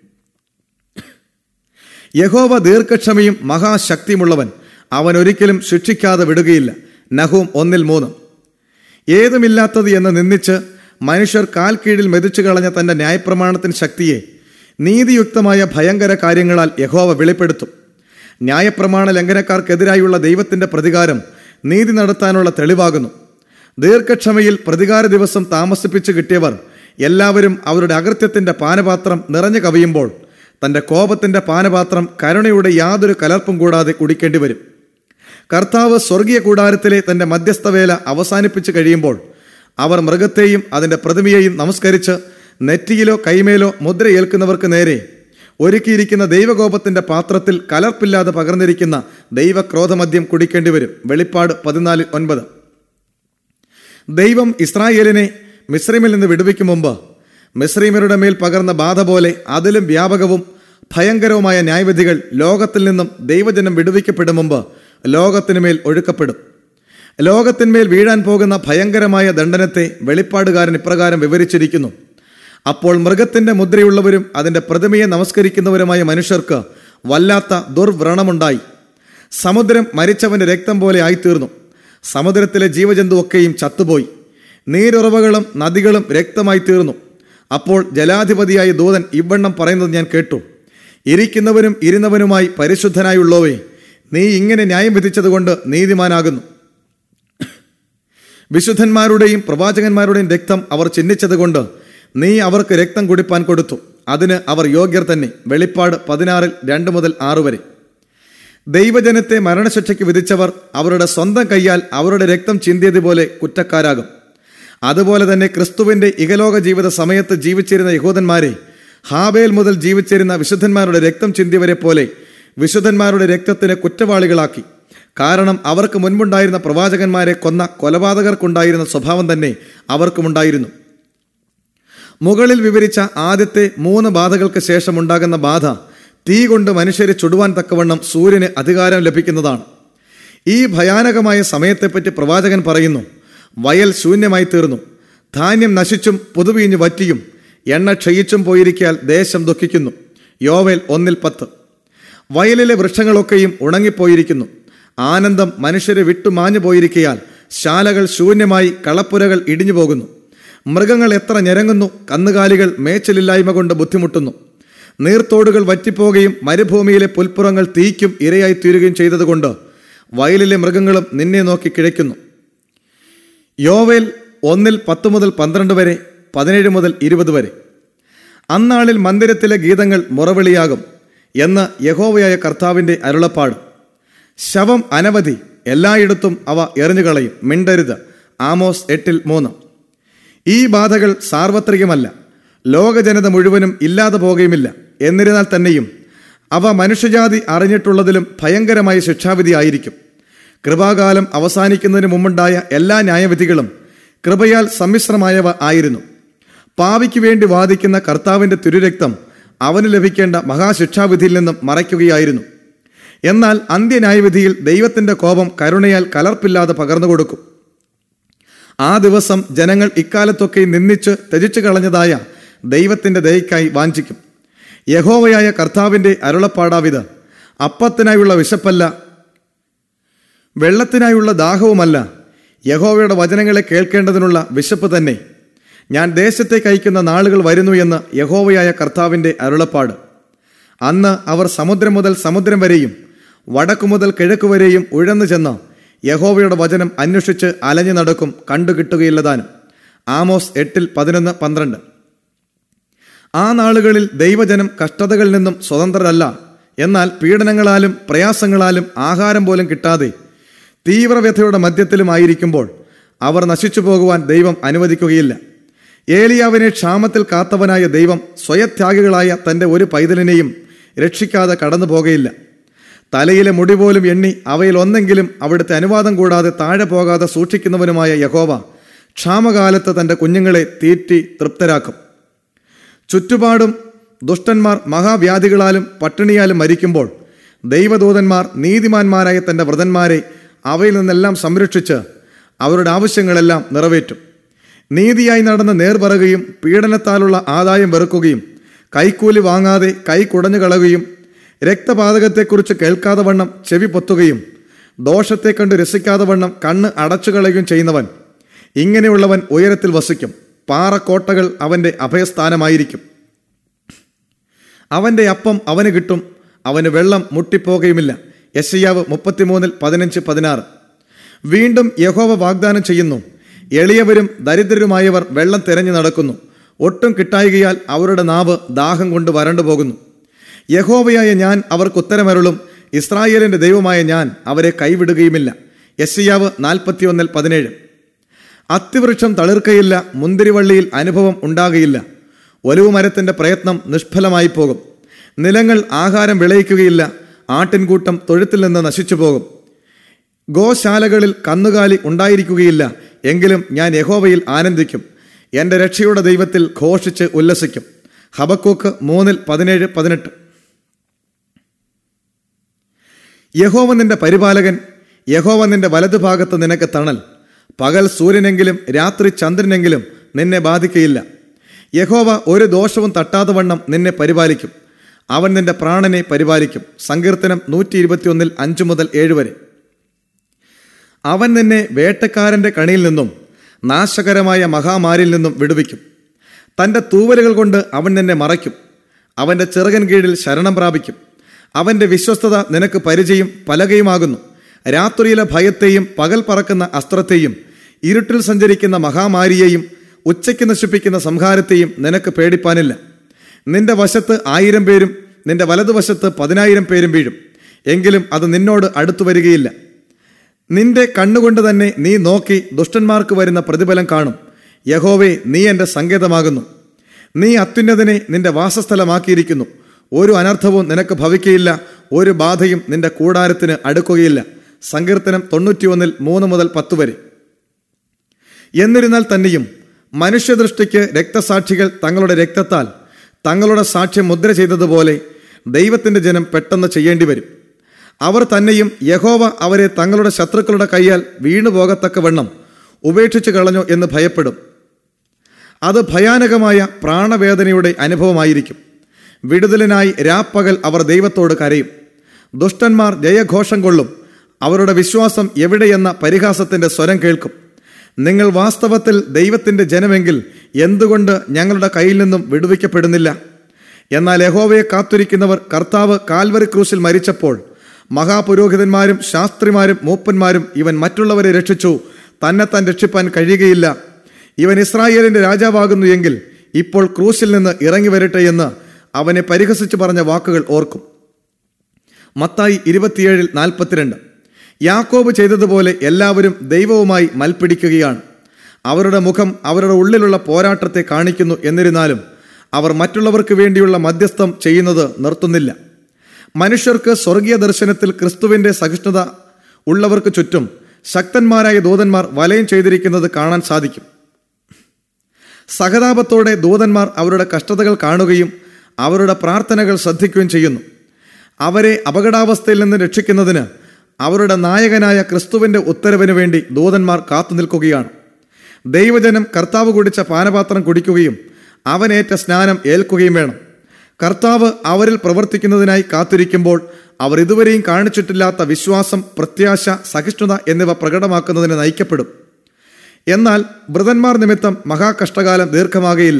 S1: യഹോവ ദീർഘക്ഷമയും മഹാശക്തിയുമുള്ളവൻ അവൻ ഒരിക്കലും ശിക്ഷിക്കാതെ വിടുകയില്ല നഹൂം ഒന്നിൽ മൂന്ന് ഏതുമില്ലാത്തത് എന്ന് നിന്ദിച്ച് മനുഷ്യർ കാൽ കീഴിൽ മെതിച്ചു കളഞ്ഞ തന്റെ ന്യായപ്രമാണത്തിന് ശക്തിയെ നീതിയുക്തമായ ഭയങ്കര കാര്യങ്ങളാൽ യഹോവ വെളിപ്പെടുത്തും ന്യായപ്രമാണ ലംഘനക്കാർക്കെതിരായുള്ള ദൈവത്തിന്റെ പ്രതികാരം നീതി നടത്താനുള്ള തെളിവാകുന്നു ദീർഘക്ഷമയിൽ പ്രതികാര ദിവസം താമസിപ്പിച്ചു കിട്ടിയവർ എല്ലാവരും അവരുടെ അകൃത്യത്തിന്റെ പാനപാത്രം നിറഞ്ഞു കവിയുമ്പോൾ തന്റെ കോപത്തിന്റെ പാനപാത്രം കരുണയുടെ യാതൊരു കലർപ്പും കൂടാതെ കുടിക്കേണ്ടി വരും കർത്താവ് സ്വർഗീയ കൂടാരത്തിലെ തന്റെ മധ്യസ്ഥവേല അവസാനിപ്പിച്ചു കഴിയുമ്പോൾ അവർ മൃഗത്തെയും അതിന്റെ പ്രതിമയെയും നമസ്കരിച്ച് നെറ്റിയിലോ കൈമേലോ മുദ്രയേൽക്കുന്നവർക്ക് നേരെ ഒരുക്കിയിരിക്കുന്ന ദൈവകോപത്തിന്റെ പാത്രത്തിൽ കലർപ്പില്ലാതെ പകർന്നിരിക്കുന്ന ദൈവക്രോധമദ്യം കുടിക്കേണ്ടി വരും വെളിപ്പാട് പതിനാല് ഒൻപത് ദൈവം ഇസ്രായേലിനെ മിശ്രീമിൽ നിന്ന് വിടുവിക്കും മുമ്പ് മിശ്രീമരുടെ മേൽ പകർന്ന ബാധ പോലെ അതിലും വ്യാപകവും ഭയങ്കരവുമായ ന്യായവിധികൾ ലോകത്തിൽ നിന്നും ദൈവജനം വിടുവിക്കപ്പെടും മുമ്പ് ലോകത്തിനു മേൽ ഒഴുക്കപ്പെടും ലോകത്തിന്മേൽ വീഴാൻ പോകുന്ന ഭയങ്കരമായ ദണ്ഡനത്തെ വെളിപ്പാടുകാരൻ ഇപ്രകാരം വിവരിച്ചിരിക്കുന്നു അപ്പോൾ മൃഗത്തിന്റെ മുദ്രയുള്ളവരും അതിന്റെ പ്രതിമയെ നമസ്കരിക്കുന്നവരുമായ മനുഷ്യർക്ക് വല്ലാത്ത ദുർവ്രണമുണ്ടായി സമുദ്രം മരിച്ചവന്റെ രക്തം പോലെ ആയിത്തീർന്നു സമുദ്രത്തിലെ ജീവജന്തു ഒക്കെയും ചത്തുപോയി നീരുറവകളും നദികളും രക്തമായി തീർന്നു അപ്പോൾ ജലാധിപതിയായ ദൂതൻ ഇവണ്ണം പറയുന്നത് ഞാൻ കേട്ടു ഇരിക്കുന്നവനും ഇരുന്നവനുമായി പരിശുദ്ധനായുള്ളവേ നീ ഇങ്ങനെ ന്യായം വിധിച്ചതുകൊണ്ട് നീതിമാനാകുന്നു വിശുദ്ധന്മാരുടെയും പ്രവാചകന്മാരുടെയും രക്തം അവർ ചിഹ്നിച്ചതുകൊണ്ട് നീ അവർക്ക് രക്തം കുടിപ്പാൻ കൊടുത്തു അതിന് അവർ യോഗ്യർ തന്നെ വെളിപ്പാട് പതിനാറിൽ രണ്ട് മുതൽ ആറ് വരെ ദൈവജനത്തെ മരണശിക്ഷയ്ക്ക് വിധിച്ചവർ അവരുടെ സ്വന്തം കൈയാൽ അവരുടെ രക്തം ചിന്തിയതുപോലെ കുറ്റക്കാരാകും അതുപോലെ തന്നെ ക്രിസ്തുവിന്റെ ഇഹലോക ജീവിത സമയത്ത് ജീവിച്ചിരുന്ന യഹൂദന്മാരെ ഹാബേൽ മുതൽ ജീവിച്ചിരുന്ന വിശുദ്ധന്മാരുടെ രക്തം ചിന്തിയവരെ പോലെ വിശുദ്ധന്മാരുടെ രക്തത്തിന് കുറ്റവാളികളാക്കി കാരണം അവർക്ക് മുൻപുണ്ടായിരുന്ന പ്രവാചകന്മാരെ കൊന്ന കൊലപാതകർക്കുണ്ടായിരുന്ന സ്വഭാവം തന്നെ അവർക്കുമുണ്ടായിരുന്നു മുകളിൽ വിവരിച്ച ആദ്യത്തെ മൂന്ന് ബാധകൾക്ക് ശേഷം ഉണ്ടാകുന്ന ബാധ തീ കൊണ്ട് മനുഷ്യരെ ചുടുവാൻ തക്കവണ്ണം സൂര്യന് അധികാരം ലഭിക്കുന്നതാണ് ഈ ഭയാനകമായ സമയത്തെപ്പറ്റി പ്രവാചകൻ പറയുന്നു വയൽ ശൂന്യമായി തീർന്നു ധാന്യം നശിച്ചും പുതുവീഞ്ഞ് വറ്റിയും എണ്ണ ക്ഷയിച്ചും പോയിരിക്കാൽ ദേശം ദുഃഖിക്കുന്നു യോവേൽ ഒന്നിൽ പത്ത് വയലിലെ വൃക്ഷങ്ങളൊക്കെയും ഉണങ്ങിപ്പോയിരിക്കുന്നു ആനന്ദം മനുഷ്യരെ വിട്ടുമാഞ്ഞു പോയിരിക്കയാൽ ശാലകൾ ശൂന്യമായി കളപ്പുരകൾ ഇടിഞ്ഞു പോകുന്നു മൃഗങ്ങൾ എത്ര ഞെരങ്ങുന്നു കന്നുകാലികൾ മേച്ചലില്ലായ്മ കൊണ്ട് ബുദ്ധിമുട്ടുന്നു നീർത്തോടുകൾ വറ്റിപ്പോകുകയും മരുഭൂമിയിലെ പുൽപ്പുറങ്ങൾ തീയ്ക്കും ഇരയായി തീരുകയും ചെയ്തതുകൊണ്ട് വയലിലെ മൃഗങ്ങളും നിന്നെ നോക്കി കിഴയ്ക്കുന്നു യോവേൽ ഒന്നിൽ പത്ത് മുതൽ പന്ത്രണ്ട് വരെ പതിനേഴ് മുതൽ ഇരുപത് വരെ അന്നാളിൽ മന്ദിരത്തിലെ ഗീതങ്ങൾ മുറവിളിയാകും എന്ന് യഹോവയായ കർത്താവിന്റെ അരുളപ്പാട് ശവം അനവധി എല്ലായിടത്തും അവ എറിഞ്ഞുകളയും മിണ്ടരുത് ആമോസ് എട്ടിൽ മൂന്ന് ഈ ബാധകൾ സാർവത്രികമല്ല ലോകജനത മുഴുവനും ഇല്ലാതെ പോകുകയുമില്ല എന്നിരുന്നാൽ തന്നെയും അവ മനുഷ്യജാതി അറിഞ്ഞിട്ടുള്ളതിലും ഭയങ്കരമായ ശിക്ഷാവിധി ആയിരിക്കും കൃപാകാലം അവസാനിക്കുന്നതിന് മുമ്പുണ്ടായ എല്ലാ ന്യായവിധികളും കൃപയാൽ സമ്മിശ്രമായവ ആയിരുന്നു പാവിക്ക് വേണ്ടി വാദിക്കുന്ന കർത്താവിന്റെ തിരുരക്തം അവന് ലഭിക്കേണ്ട മഹാശിക്ഷാവിധിയിൽ നിന്നും മറയ്ക്കുകയായിരുന്നു എന്നാൽ അന്ത്യന്യായവിധിയിൽ ദൈവത്തിന്റെ കോപം കരുണയാൽ കലർപ്പില്ലാതെ പകർന്നു കൊടുക്കും ആ ദിവസം ജനങ്ങൾ ഇക്കാലത്തൊക്കെ നിന്ദിച്ച് ത്യജിച്ചു കളഞ്ഞതായ ദൈവത്തിന്റെ ദയക്കായി വാഞ്ചിക്കും യഹോവയായ കർത്താവിന്റെ അരുളപ്പാടാവിത് അപ്പത്തിനായുള്ള വിശപ്പല്ല വെള്ളത്തിനായുള്ള ദാഹവുമല്ല യഹോവയുടെ വചനങ്ങളെ കേൾക്കേണ്ടതിനുള്ള വിശപ്പ് തന്നെ ഞാൻ ദേശത്തേക്ക് അയക്കുന്ന നാളുകൾ വരുന്നു എന്ന് യഹോവയായ കർത്താവിന്റെ അരുളപ്പാട് അന്ന് അവർ സമുദ്രം മുതൽ സമുദ്രം വരെയും വടക്കു മുതൽ കിഴക്ക് വരെയും ഉഴന്നു ചെന്ന് യഹോവയുടെ വചനം അന്വേഷിച്ച് അലഞ്ഞു നടക്കും കണ്ടുകിട്ടുകയില്ലതാനും ആമോസ് എട്ടിൽ പതിനൊന്ന് പന്ത്രണ്ട് ആ നാളുകളിൽ ദൈവജനം കഷ്ടതകളിൽ നിന്നും സ്വതന്ത്രരല്ല എന്നാൽ പീഡനങ്ങളാലും പ്രയാസങ്ങളാലും ആഹാരം പോലും കിട്ടാതെ തീവ്രവ്യഥയുടെ മധ്യത്തിലുമായിരിക്കുമ്പോൾ അവർ നശിച്ചു പോകുവാൻ ദൈവം അനുവദിക്കുകയില്ല ഏലിയാവിനെ ക്ഷാമത്തിൽ കാത്തവനായ ദൈവം സ്വയത്യാഗികളായ തന്റെ ഒരു പൈതലിനെയും രക്ഷിക്കാതെ കടന്നു പോകയില്ല തലയിലെ മുടി പോലും എണ്ണി അവയിൽ ഒന്നെങ്കിലും അവിടുത്തെ അനുവാദം കൂടാതെ താഴെ പോകാതെ സൂക്ഷിക്കുന്നവനുമായ യഹോവ ക്ഷാമകാലത്ത് തന്റെ കുഞ്ഞുങ്ങളെ തീറ്റി തൃപ്തരാക്കും ചുറ്റുപാടും ദുഷ്ടന്മാർ മഹാവ്യാധികളാലും പട്ടിണിയാലും മരിക്കുമ്പോൾ ദൈവദൂതന്മാർ നീതിമാന്മാരായ തന്റെ വ്രതന്മാരെ അവയിൽ നിന്നെല്ലാം സംരക്ഷിച്ച് അവരുടെ ആവശ്യങ്ങളെല്ലാം നിറവേറ്റും നീതിയായി നടന്ന് നേർ പറയുകയും പീഡനത്താലുള്ള ആദായം വെറുക്കുകയും കൈക്കൂലി വാങ്ങാതെ കൈ കുടഞ്ഞു കളയുകയും രക്തപാതകത്തെക്കുറിച്ച് കേൾക്കാതെ വണ്ണം ചെവി പൊത്തുകയും ദോഷത്തെ കണ്ട് രസിക്കാതെ വണ്ണം കണ്ണ് അടച്ചു കളയുകയും ചെയ്യുന്നവൻ ഇങ്ങനെയുള്ളവൻ ഉയരത്തിൽ വസിക്കും പാറക്കോട്ടകൾ അവൻ്റെ അഭയസ്ഥാനമായിരിക്കും അവൻ്റെ അപ്പം അവന് കിട്ടും അവന് വെള്ളം മുട്ടിപ്പോകുകയുമില്ല യശയ്യാവ് മുപ്പത്തിമൂന്നിൽ പതിനഞ്ച് പതിനാറ് വീണ്ടും യഹോവ വാഗ്ദാനം ചെയ്യുന്നു എളിയവരും ദരിദ്രരുമായവർ വെള്ളം തിരഞ്ഞു നടക്കുന്നു ഒട്ടും കിട്ടായികയാൽ അവരുടെ നാവ് ദാഹം കൊണ്ട് വരണ്ടു പോകുന്നു യഹോവയായ ഞാൻ അവർക്ക് ഉത്തരമരുളും ഇസ്രായേലിന്റെ ദൈവമായ ഞാൻ അവരെ കൈവിടുകയുമില്ല യശയ്യാവ് നാൽപ്പത്തിയൊന്നിൽ പതിനേഴ് അത്തിവൃക്ഷം തളിർക്കയില്ല മുന്തിരിവള്ളിയിൽ അനുഭവം ഉണ്ടാകയില്ല ഒലിവുമരത്തിന്റെ പ്രയത്നം നിഷ്ഫലമായി പോകും നിലങ്ങൾ ആഹാരം വിളയിക്കുകയില്ല ആട്ടിൻകൂട്ടം തൊഴുത്തിൽ നിന്ന് നശിച്ചു പോകും ഗോശാലകളിൽ കന്നുകാലി ഉണ്ടായിരിക്കുകയില്ല എങ്കിലും ഞാൻ യഹോവയിൽ ആനന്ദിക്കും എൻ്റെ രക്ഷയുടെ ദൈവത്തിൽ ഘോഷിച്ച് ഉല്ലസിക്കും ഹബക്കൂക്ക് മൂന്നിൽ പതിനേഴ് പതിനെട്ട് യഹോവ നിന്റെ പരിപാലകൻ യഹോവ നിന്റെ വലതുഭാഗത്ത് നിനക്ക് തണൽ പകൽ സൂര്യനെങ്കിലും രാത്രി ചന്ദ്രനെങ്കിലും നിന്നെ ബാധിക്കയില്ല യഹോവ ഒരു ദോഷവും തട്ടാതെ വണ്ണം നിന്നെ പരിപാലിക്കും അവൻ നിന്റെ പ്രാണനെ പരിപാലിക്കും സങ്കീർത്തനം നൂറ്റി ഇരുപത്തിയൊന്നിൽ അഞ്ചു മുതൽ ഏഴ് വരെ അവൻ നിന്നെ വേട്ടക്കാരന്റെ കണിയിൽ നിന്നും നാശകരമായ മഹാമാരിൽ നിന്നും വിടുവിക്കും തന്റെ തൂവലുകൾ കൊണ്ട് അവൻ നിന്നെ മറയ്ക്കും അവന്റെ ചിറകൻ കീഴിൽ ശരണം പ്രാപിക്കും അവന്റെ വിശ്വസ്തത നിനക്ക് പരിചയം പലകയുമാകുന്നു രാത്രിയിലെ ഭയത്തെയും പകൽ പറക്കുന്ന അസ്ത്രത്തെയും ഇരുട്ടിൽ സഞ്ചരിക്കുന്ന മഹാമാരിയെയും ഉച്ചയ്ക്ക് നശിപ്പിക്കുന്ന സംഹാരത്തെയും നിനക്ക് പേടിപ്പാനില്ല നിന്റെ വശത്ത് ആയിരം പേരും നിന്റെ വലതുവശത്ത് പതിനായിരം പേരും വീഴും എങ്കിലും അത് നിന്നോട് അടുത്തു വരികയില്ല നിന്റെ കണ്ണുകൊണ്ട് തന്നെ നീ നോക്കി ദുഷ്ടന്മാർക്ക് വരുന്ന പ്രതിഫലം കാണും യഹോവേ നീ എൻ്റെ സങ്കേതമാകുന്നു നീ അത്യുന്നതനെ നിന്റെ വാസസ്ഥലമാക്കിയിരിക്കുന്നു ഒരു അനർത്ഥവും നിനക്ക് ഭവിക്കയില്ല ഒരു ബാധയും നിന്റെ കൂടാരത്തിന് അടുക്കുകയില്ല സങ്കീർത്തനം തൊണ്ണൂറ്റിയൊന്നിൽ മൂന്ന് മുതൽ പത്ത് വരെ എന്നിരുന്നാൽ തന്നെയും മനുഷ്യദൃഷ്ടിക്ക് രക്തസാക്ഷികൾ തങ്ങളുടെ രക്തത്താൽ തങ്ങളുടെ സാക്ഷ്യം മുദ്ര ചെയ്തതുപോലെ ദൈവത്തിന്റെ ജനം പെട്ടെന്ന് ചെയ്യേണ്ടി വരും അവർ തന്നെയും യഹോവ അവരെ തങ്ങളുടെ ശത്രുക്കളുടെ കൈയാൽ വീണുപോകത്തക്കവണ്ണം ഉപേക്ഷിച്ചു കളഞ്ഞു എന്ന് ഭയപ്പെടും അത് ഭയാനകമായ പ്രാണവേദനയുടെ അനുഭവമായിരിക്കും വിടുതലിനായി രാപ്പകൽ അവർ ദൈവത്തോട് കരയും ദുഷ്ടന്മാർ ജയഘോഷം കൊള്ളും അവരുടെ വിശ്വാസം എവിടെയെന്ന പരിഹാസത്തിന്റെ സ്വരം കേൾക്കും നിങ്ങൾ വാസ്തവത്തിൽ ദൈവത്തിന്റെ ജനമെങ്കിൽ എന്തുകൊണ്ട് ഞങ്ങളുടെ കയ്യിൽ നിന്നും വിടുവിക്കപ്പെടുന്നില്ല എന്നാൽ യഹോവയെ കാത്തിരിക്കുന്നവർ കർത്താവ് കാൽവറി ക്രൂശിൽ മരിച്ചപ്പോൾ മഹാപുരോഹിതന്മാരും ശാസ്ത്രിമാരും മൂപ്പന്മാരും ഇവൻ മറ്റുള്ളവരെ രക്ഷിച്ചു തന്നെ താൻ രക്ഷിപ്പാൻ കഴിയുകയില്ല ഇവൻ ഇസ്രായേലിന്റെ രാജാവാകുന്നു എങ്കിൽ ഇപ്പോൾ ക്രൂശിൽ നിന്ന് ഇറങ്ങി വരട്ടെ എന്ന് അവനെ പരിഹസിച്ചു പറഞ്ഞ വാക്കുകൾ ഓർക്കും മത്തായി ഇരുപത്തിയേഴിൽ നാൽപ്പത്തിരണ്ട് യാക്കോബ് ചെയ്തതുപോലെ എല്ലാവരും ദൈവവുമായി മൽപ്പിടിക്കുകയാണ് അവരുടെ മുഖം അവരുടെ ഉള്ളിലുള്ള പോരാട്ടത്തെ കാണിക്കുന്നു എന്നിരുന്നാലും അവർ മറ്റുള്ളവർക്ക് വേണ്ടിയുള്ള മധ്യസ്ഥം ചെയ്യുന്നത് നിർത്തുന്നില്ല മനുഷ്യർക്ക് സ്വർഗീയ ദർശനത്തിൽ ക്രിസ്തുവിന്റെ സഹിഷ്ണുത ഉള്ളവർക്ക് ചുറ്റും ശക്തന്മാരായ ദൂതന്മാർ വലയം ചെയ്തിരിക്കുന്നത് കാണാൻ സാധിക്കും സഹതാപത്തോടെ ദൂതന്മാർ അവരുടെ കഷ്ടതകൾ കാണുകയും അവരുടെ പ്രാർത്ഥനകൾ ശ്രദ്ധിക്കുകയും ചെയ്യുന്നു അവരെ അപകടാവസ്ഥയിൽ നിന്ന് രക്ഷിക്കുന്നതിന് അവരുടെ നായകനായ ക്രിസ്തുവിന്റെ ഉത്തരവിന് വേണ്ടി ദൂതന്മാർ കാത്തുനിൽക്കുകയാണ് ദൈവജനം കർത്താവ് കുടിച്ച പാനപാത്രം കുടിക്കുകയും അവനേറ്റ സ്നാനം ഏൽക്കുകയും വേണം കർത്താവ് അവരിൽ പ്രവർത്തിക്കുന്നതിനായി കാത്തിരിക്കുമ്പോൾ അവർ ഇതുവരെയും കാണിച്ചിട്ടില്ലാത്ത വിശ്വാസം പ്രത്യാശ സഹിഷ്ണുത എന്നിവ പ്രകടമാക്കുന്നതിന് നയിക്കപ്പെടും എന്നാൽ വൃതന്മാർ നിമിത്തം മഹാകഷ്ടകാലം ദീർഘമാകയില്ല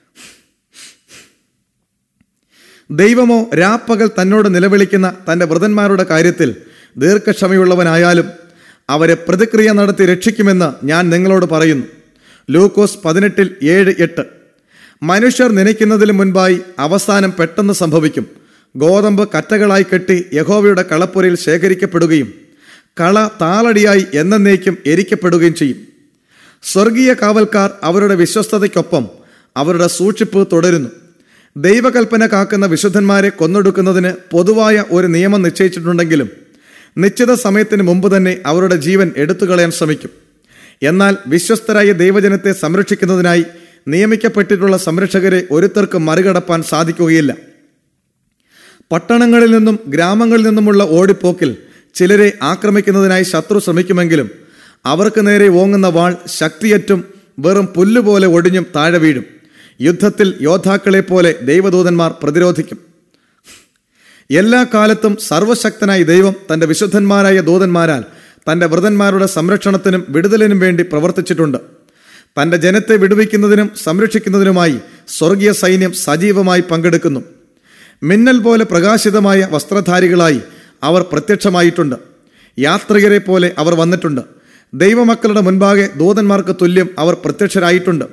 S1: ദൈവമോ രാപ്പകൽ തന്നോട് നിലവിളിക്കുന്ന തന്റെ വൃതന്മാരുടെ കാര്യത്തിൽ ദീർഘക്ഷമയുള്ളവനായാലും അവരെ പ്രതിക്രിയ നടത്തി രക്ഷിക്കുമെന്ന് ഞാൻ നിങ്ങളോട് പറയുന്നു ലൂക്കോസ് പതിനെട്ടിൽ ഏഴ് എട്ട് മനുഷ്യർ നനയ്ക്കുന്നതിന് മുൻപായി അവസാനം പെട്ടെന്ന് സംഭവിക്കും ഗോതമ്പ് കറ്റകളായി കെട്ടി യഹോവയുടെ കളപ്പുരയിൽ ശേഖരിക്കപ്പെടുകയും കള താളടിയായി എന്നേക്കും എരിക്കപ്പെടുകയും ചെയ്യും സ്വർഗീയ കാവൽക്കാർ അവരുടെ വിശ്വസ്തതയ്ക്കൊപ്പം അവരുടെ സൂക്ഷിപ്പ് തുടരുന്നു ദൈവകൽപ്പന കാക്കുന്ന വിശുദ്ധന്മാരെ കൊന്നൊടുക്കുന്നതിന് പൊതുവായ ഒരു നിയമം നിശ്ചയിച്ചിട്ടുണ്ടെങ്കിലും നിശ്ചിത സമയത്തിന് മുമ്പ് തന്നെ അവരുടെ ജീവൻ എടുത്തുകളയാൻ ശ്രമിക്കും എന്നാൽ വിശ്വസ്തരായ ദൈവജനത്തെ സംരക്ഷിക്കുന്നതിനായി നിയമിക്കപ്പെട്ടിട്ടുള്ള സംരക്ഷകരെ ഒരുത്തർക്ക് മറികടപ്പാൻ സാധിക്കുകയില്ല പട്ടണങ്ങളിൽ നിന്നും ഗ്രാമങ്ങളിൽ നിന്നുമുള്ള ഓടിപ്പോക്കിൽ ചിലരെ ആക്രമിക്കുന്നതിനായി ശത്രു ശ്രമിക്കുമെങ്കിലും അവർക്ക് നേരെ ഓങ്ങുന്ന വാൾ ശക്തിയറ്റും വെറും പുല്ലുപോലെ ഒടിഞ്ഞും താഴെ വീഴും യുദ്ധത്തിൽ യോദ്ധാക്കളെ പോലെ ദൈവദൂതന്മാർ പ്രതിരോധിക്കും എല്ലാ കാലത്തും സർവശക്തനായ ദൈവം തന്റെ വിശുദ്ധന്മാരായ ദൂതന്മാരാൽ തന്റെ വൃതന്മാരുടെ സംരക്ഷണത്തിനും വിടുതലിനും വേണ്ടി പ്രവർത്തിച്ചിട്ടുണ്ട് തന്റെ ജനത്തെ വിടുവിക്കുന്നതിനും സംരക്ഷിക്കുന്നതിനുമായി സ്വർഗീയ സൈന്യം സജീവമായി പങ്കെടുക്കുന്നു മിന്നൽ പോലെ പ്രകാശിതമായ വസ്ത്രധാരികളായി അവർ പ്രത്യക്ഷമായിട്ടുണ്ട് യാത്രികരെ പോലെ അവർ വന്നിട്ടുണ്ട് ദൈവമക്കളുടെ മുൻപാകെ ദൂതന്മാർക്ക് തുല്യം അവർ പ്രത്യക്ഷരായിട്ടുണ്ട്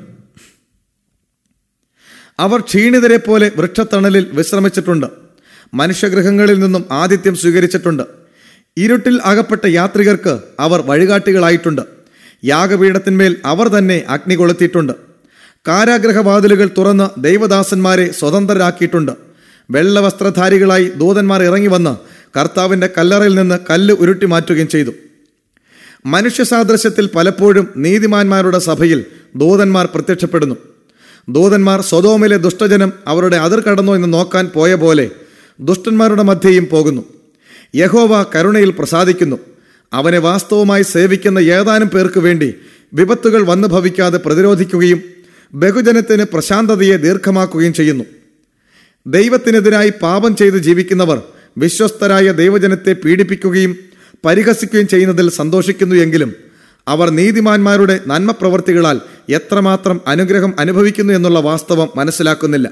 S1: അവർ ക്ഷീണിതരെ പോലെ വൃക്ഷത്തണലിൽ വിശ്രമിച്ചിട്ടുണ്ട് മനുഷ്യഗ്രഹങ്ങളിൽ നിന്നും ആതിഥ്യം സ്വീകരിച്ചിട്ടുണ്ട് ഇരുട്ടിൽ അകപ്പെട്ട യാത്രികർക്ക് അവർ വഴികാട്ടികളായിട്ടുണ്ട് യാഗപീഠത്തിന്മേൽ അവർ തന്നെ അഗ്നി കൊളുത്തിയിട്ടുണ്ട് കാരാഗ്രഹവാതിലുകൾ തുറന്ന് ദൈവദാസന്മാരെ സ്വതന്ത്രരാക്കിയിട്ടുണ്ട് വെള്ളവസ്ത്രധാരികളായി ദൂതന്മാർ ഇറങ്ങി വന്ന് കർത്താവിന്റെ കല്ലറയിൽ നിന്ന് കല്ല് ഉരുട്ടി മാറ്റുകയും ചെയ്തു മനുഷ്യ സാദൃശ്യത്തിൽ പലപ്പോഴും നീതിമാന്മാരുടെ സഭയിൽ ദൂതന്മാർ പ്രത്യക്ഷപ്പെടുന്നു ദൂതന്മാർ സ്വതോമിലെ ദുഷ്ടജനം അവരുടെ അതിർ കടന്നോ എന്ന് നോക്കാൻ പോയ പോലെ ദുഷ്ടന്മാരുടെ മധ്യയും പോകുന്നു യഹോവ കരുണയിൽ പ്രസാദിക്കുന്നു അവനെ വാസ്തവമായി സേവിക്കുന്ന ഏതാനും പേർക്ക് വേണ്ടി വിപത്തുകൾ വന്നു ഭവിക്കാതെ പ്രതിരോധിക്കുകയും ബഹുജനത്തിന് പ്രശാന്തതയെ ദീർഘമാക്കുകയും ചെയ്യുന്നു ദൈവത്തിനെതിരായി പാപം ചെയ്ത് ജീവിക്കുന്നവർ വിശ്വസ്തരായ ദൈവജനത്തെ പീഡിപ്പിക്കുകയും പരിഹസിക്കുകയും ചെയ്യുന്നതിൽ സന്തോഷിക്കുന്നു എങ്കിലും അവർ നീതിമാന്മാരുടെ നന്മ പ്രവർത്തികളാൽ എത്രമാത്രം അനുഗ്രഹം അനുഭവിക്കുന്നു എന്നുള്ള വാസ്തവം മനസ്സിലാക്കുന്നില്ല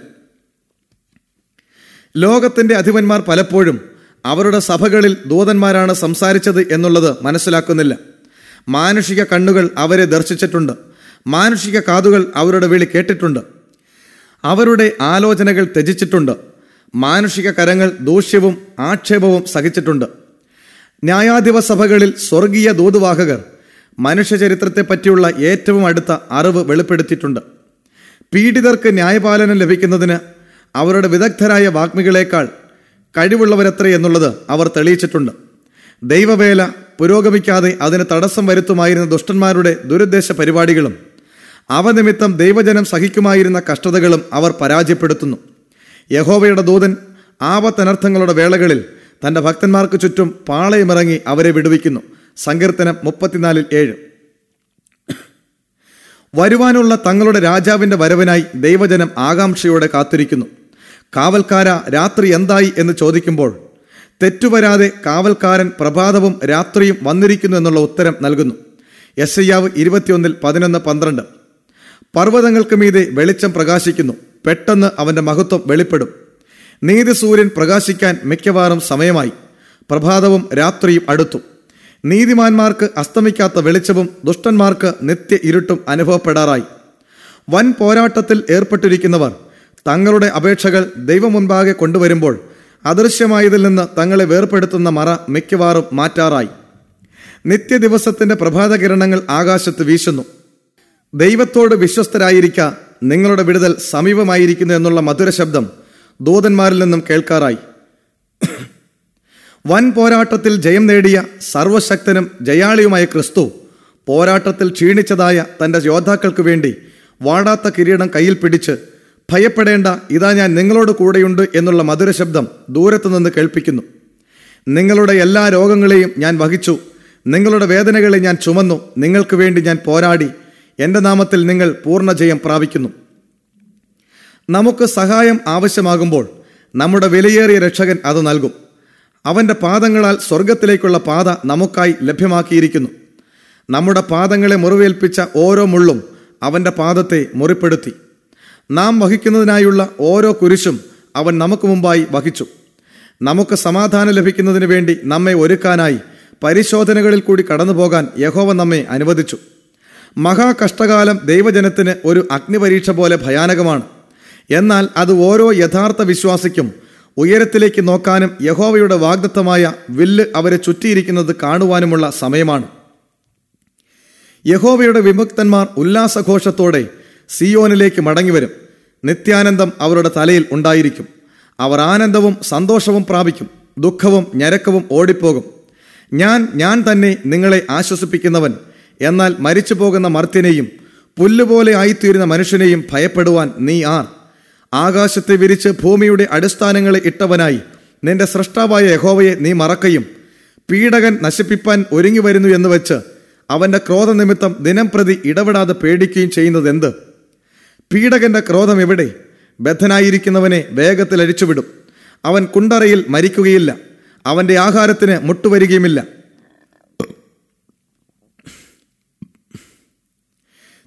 S1: ലോകത്തിന്റെ അധിപന്മാർ പലപ്പോഴും അവരുടെ സഭകളിൽ ദൂതന്മാരാണ് സംസാരിച്ചത് എന്നുള്ളത് മനസ്സിലാക്കുന്നില്ല മാനുഷിക കണ്ണുകൾ അവരെ ദർശിച്ചിട്ടുണ്ട് മാനുഷിക കാതുകൾ അവരുടെ വിളി കേട്ടിട്ടുണ്ട് അവരുടെ ആലോചനകൾ ത്യജിച്ചിട്ടുണ്ട് മാനുഷിക കരങ്ങൾ ദൂഷ്യവും ആക്ഷേപവും സഹിച്ചിട്ടുണ്ട് ന്യായാധിപ സഭകളിൽ സ്വർഗീയ ദൂതുവാഹകർ മനുഷ്യചരിത്രത്തെ പറ്റിയുള്ള ഏറ്റവും അടുത്ത അറിവ് വെളിപ്പെടുത്തിയിട്ടുണ്ട് പീഡിതർക്ക് ന്യായപാലനം ലഭിക്കുന്നതിന് അവരുടെ വിദഗ്ധരായ വാഗ്മികളേക്കാൾ കഴിവുള്ളവരത്രേ എന്നുള്ളത് അവർ തെളിയിച്ചിട്ടുണ്ട് ദൈവവേല പുരോഗമിക്കാതെ അതിന് തടസ്സം വരുത്തുമായിരുന്ന ദുഷ്ടന്മാരുടെ ദുരുദ്ദേശ പരിപാടികളും അവ നിമിത്തം ദൈവജനം സഹിക്കുമായിരുന്ന കഷ്ടതകളും അവർ പരാജയപ്പെടുത്തുന്നു യഹോവയുടെ ദൂതൻ ആപത്തനർത്ഥങ്ങളുടെ വേളകളിൽ തന്റെ ഭക്തന്മാർക്ക് ചുറ്റും പാളയമിറങ്ങി അവരെ വിടുവിക്കുന്നു സങ്കീർത്തനം മുപ്പത്തിനാലിൽ ഏഴ് വരുവാനുള്ള തങ്ങളുടെ രാജാവിന്റെ വരവിനായി ദൈവജനം ആകാംക്ഷയോടെ കാത്തിരിക്കുന്നു കാവൽക്കാര രാത്രി എന്തായി എന്ന് ചോദിക്കുമ്പോൾ തെറ്റുവരാതെ കാവൽക്കാരൻ പ്രഭാതവും രാത്രിയും വന്നിരിക്കുന്നു എന്നുള്ള ഉത്തരം നൽകുന്നു എസ് ഐയാവ് ഇരുപത്തിയൊന്നിൽ പതിനൊന്ന് പന്ത്രണ്ട് പർവ്വതങ്ങൾക്ക് മീതെ വെളിച്ചം പ്രകാശിക്കുന്നു പെട്ടെന്ന് അവന്റെ മഹത്വം വെളിപ്പെടും നീതി സൂര്യൻ പ്രകാശിക്കാൻ മിക്കവാറും സമയമായി പ്രഭാതവും രാത്രിയും അടുത്തു നീതിമാന്മാർക്ക് അസ്തമിക്കാത്ത വെളിച്ചവും ദുഷ്ടന്മാർക്ക് നിത്യ ഇരുട്ടും അനുഭവപ്പെടാറായി വൻ പോരാട്ടത്തിൽ ഏർപ്പെട്ടിരിക്കുന്നവർ തങ്ങളുടെ അപേക്ഷകൾ ദൈവം മുൻപാകെ കൊണ്ടുവരുമ്പോൾ അദൃശ്യമായതിൽ നിന്ന് തങ്ങളെ വേർപ്പെടുത്തുന്ന മറ മിക്കവാറും മാറ്റാറായി നിത്യദിവസത്തിന്റെ പ്രഭാതകിരണങ്ങൾ ആകാശത്ത് വീശുന്നു ദൈവത്തോട് വിശ്വസ്തരായിരിക്ക നിങ്ങളുടെ വിടുതൽ സമീപമായിരിക്കുന്നു എന്നുള്ള മധുര ശബ്ദം ദൂതന്മാരിൽ നിന്നും കേൾക്കാറായി വൻ പോരാട്ടത്തിൽ ജയം നേടിയ സർവശക്തനും ജയാളിയുമായ ക്രിസ്തു പോരാട്ടത്തിൽ ക്ഷീണിച്ചതായ തന്റെ യോദ്ധാക്കൾക്ക് വേണ്ടി വാടാത്ത കിരീടം കയ്യിൽ പിടിച്ച് ഭയപ്പെടേണ്ട ഇതാ ഞാൻ നിങ്ങളോട് കൂടെയുണ്ട് എന്നുള്ള മധുര ശബ്ദം ദൂരത്തു നിന്ന് കേൾപ്പിക്കുന്നു നിങ്ങളുടെ എല്ലാ രോഗങ്ങളെയും ഞാൻ വഹിച്ചു നിങ്ങളുടെ വേദനകളെ ഞാൻ ചുമന്നു നിങ്ങൾക്ക് വേണ്ടി ഞാൻ പോരാടി എൻ്റെ നാമത്തിൽ നിങ്ങൾ പൂർണ്ണ ജയം പ്രാപിക്കുന്നു നമുക്ക് സഹായം ആവശ്യമാകുമ്പോൾ നമ്മുടെ വിലയേറിയ രക്ഷകൻ അത് നൽകും അവൻ്റെ പാദങ്ങളാൽ സ്വർഗത്തിലേക്കുള്ള പാത നമുക്കായി ലഭ്യമാക്കിയിരിക്കുന്നു നമ്മുടെ പാദങ്ങളെ മുറിവേൽപ്പിച്ച ഓരോ മുള്ളും അവൻ്റെ പാദത്തെ മുറിപ്പെടുത്തി നാം വഹിക്കുന്നതിനായുള്ള ഓരോ കുരിശും അവൻ നമുക്ക് മുമ്പായി വഹിച്ചു നമുക്ക് സമാധാനം ലഭിക്കുന്നതിന് വേണ്ടി നമ്മെ ഒരുക്കാനായി പരിശോധനകളിൽ കൂടി കടന്നുപോകാൻ യഹോവ നമ്മെ അനുവദിച്ചു മഹാകഷ്ടകാലം ദൈവജനത്തിന് ഒരു അഗ്നിപരീക്ഷ പോലെ ഭയാനകമാണ് എന്നാൽ അത് ഓരോ യഥാർത്ഥ വിശ്വാസിക്കും ഉയരത്തിലേക്ക് നോക്കാനും യഹോവയുടെ വാഗ്ദത്തമായ വില്ല് അവരെ ചുറ്റിയിരിക്കുന്നത് കാണുവാനുമുള്ള സമയമാണ് യഹോവയുടെ വിമുക്തന്മാർ ഉല്ലാസഘോഷത്തോടെ സിയോനിലേക്ക് മടങ്ങിവരും നിത്യാനന്ദം അവരുടെ തലയിൽ ഉണ്ടായിരിക്കും അവർ ആനന്ദവും സന്തോഷവും പ്രാപിക്കും ദുഃഖവും ഞരക്കവും ഓടിപ്പോകും ഞാൻ ഞാൻ തന്നെ നിങ്ങളെ ആശ്വസിപ്പിക്കുന്നവൻ എന്നാൽ മരിച്ചു പോകുന്ന മർത്യനെയും പുല്ലുപോലെ ആയിത്തീരുന്ന മനുഷ്യനെയും ഭയപ്പെടുവാൻ നീ ആർ ആകാശത്തെ വിരിച്ച് ഭൂമിയുടെ അടിസ്ഥാനങ്ങളെ ഇട്ടവനായി നിന്റെ സൃഷ്ടാവായ യഹോവയെ നീ മറക്കയും പീഡകൻ നശിപ്പിപ്പാൻ ഒരുങ്ങി വരുന്നു എന്ന് വെച്ച് അവന്റെ ക്രോധനിമിത്തം ദിനം പ്രതി ഇടപെടാതെ പേടിക്കുകയും ചെയ്യുന്നത് എന്ത് പീഡകന്റെ ക്രോധം എവിടെ ബദ്ധനായിരിക്കുന്നവനെ വേഗത്തിൽ അഴിച്ചുവിടും അവൻ കുണ്ടറയിൽ മരിക്കുകയില്ല അവന്റെ ആഹാരത്തിന് മുട്ടുവരികയുമില്ല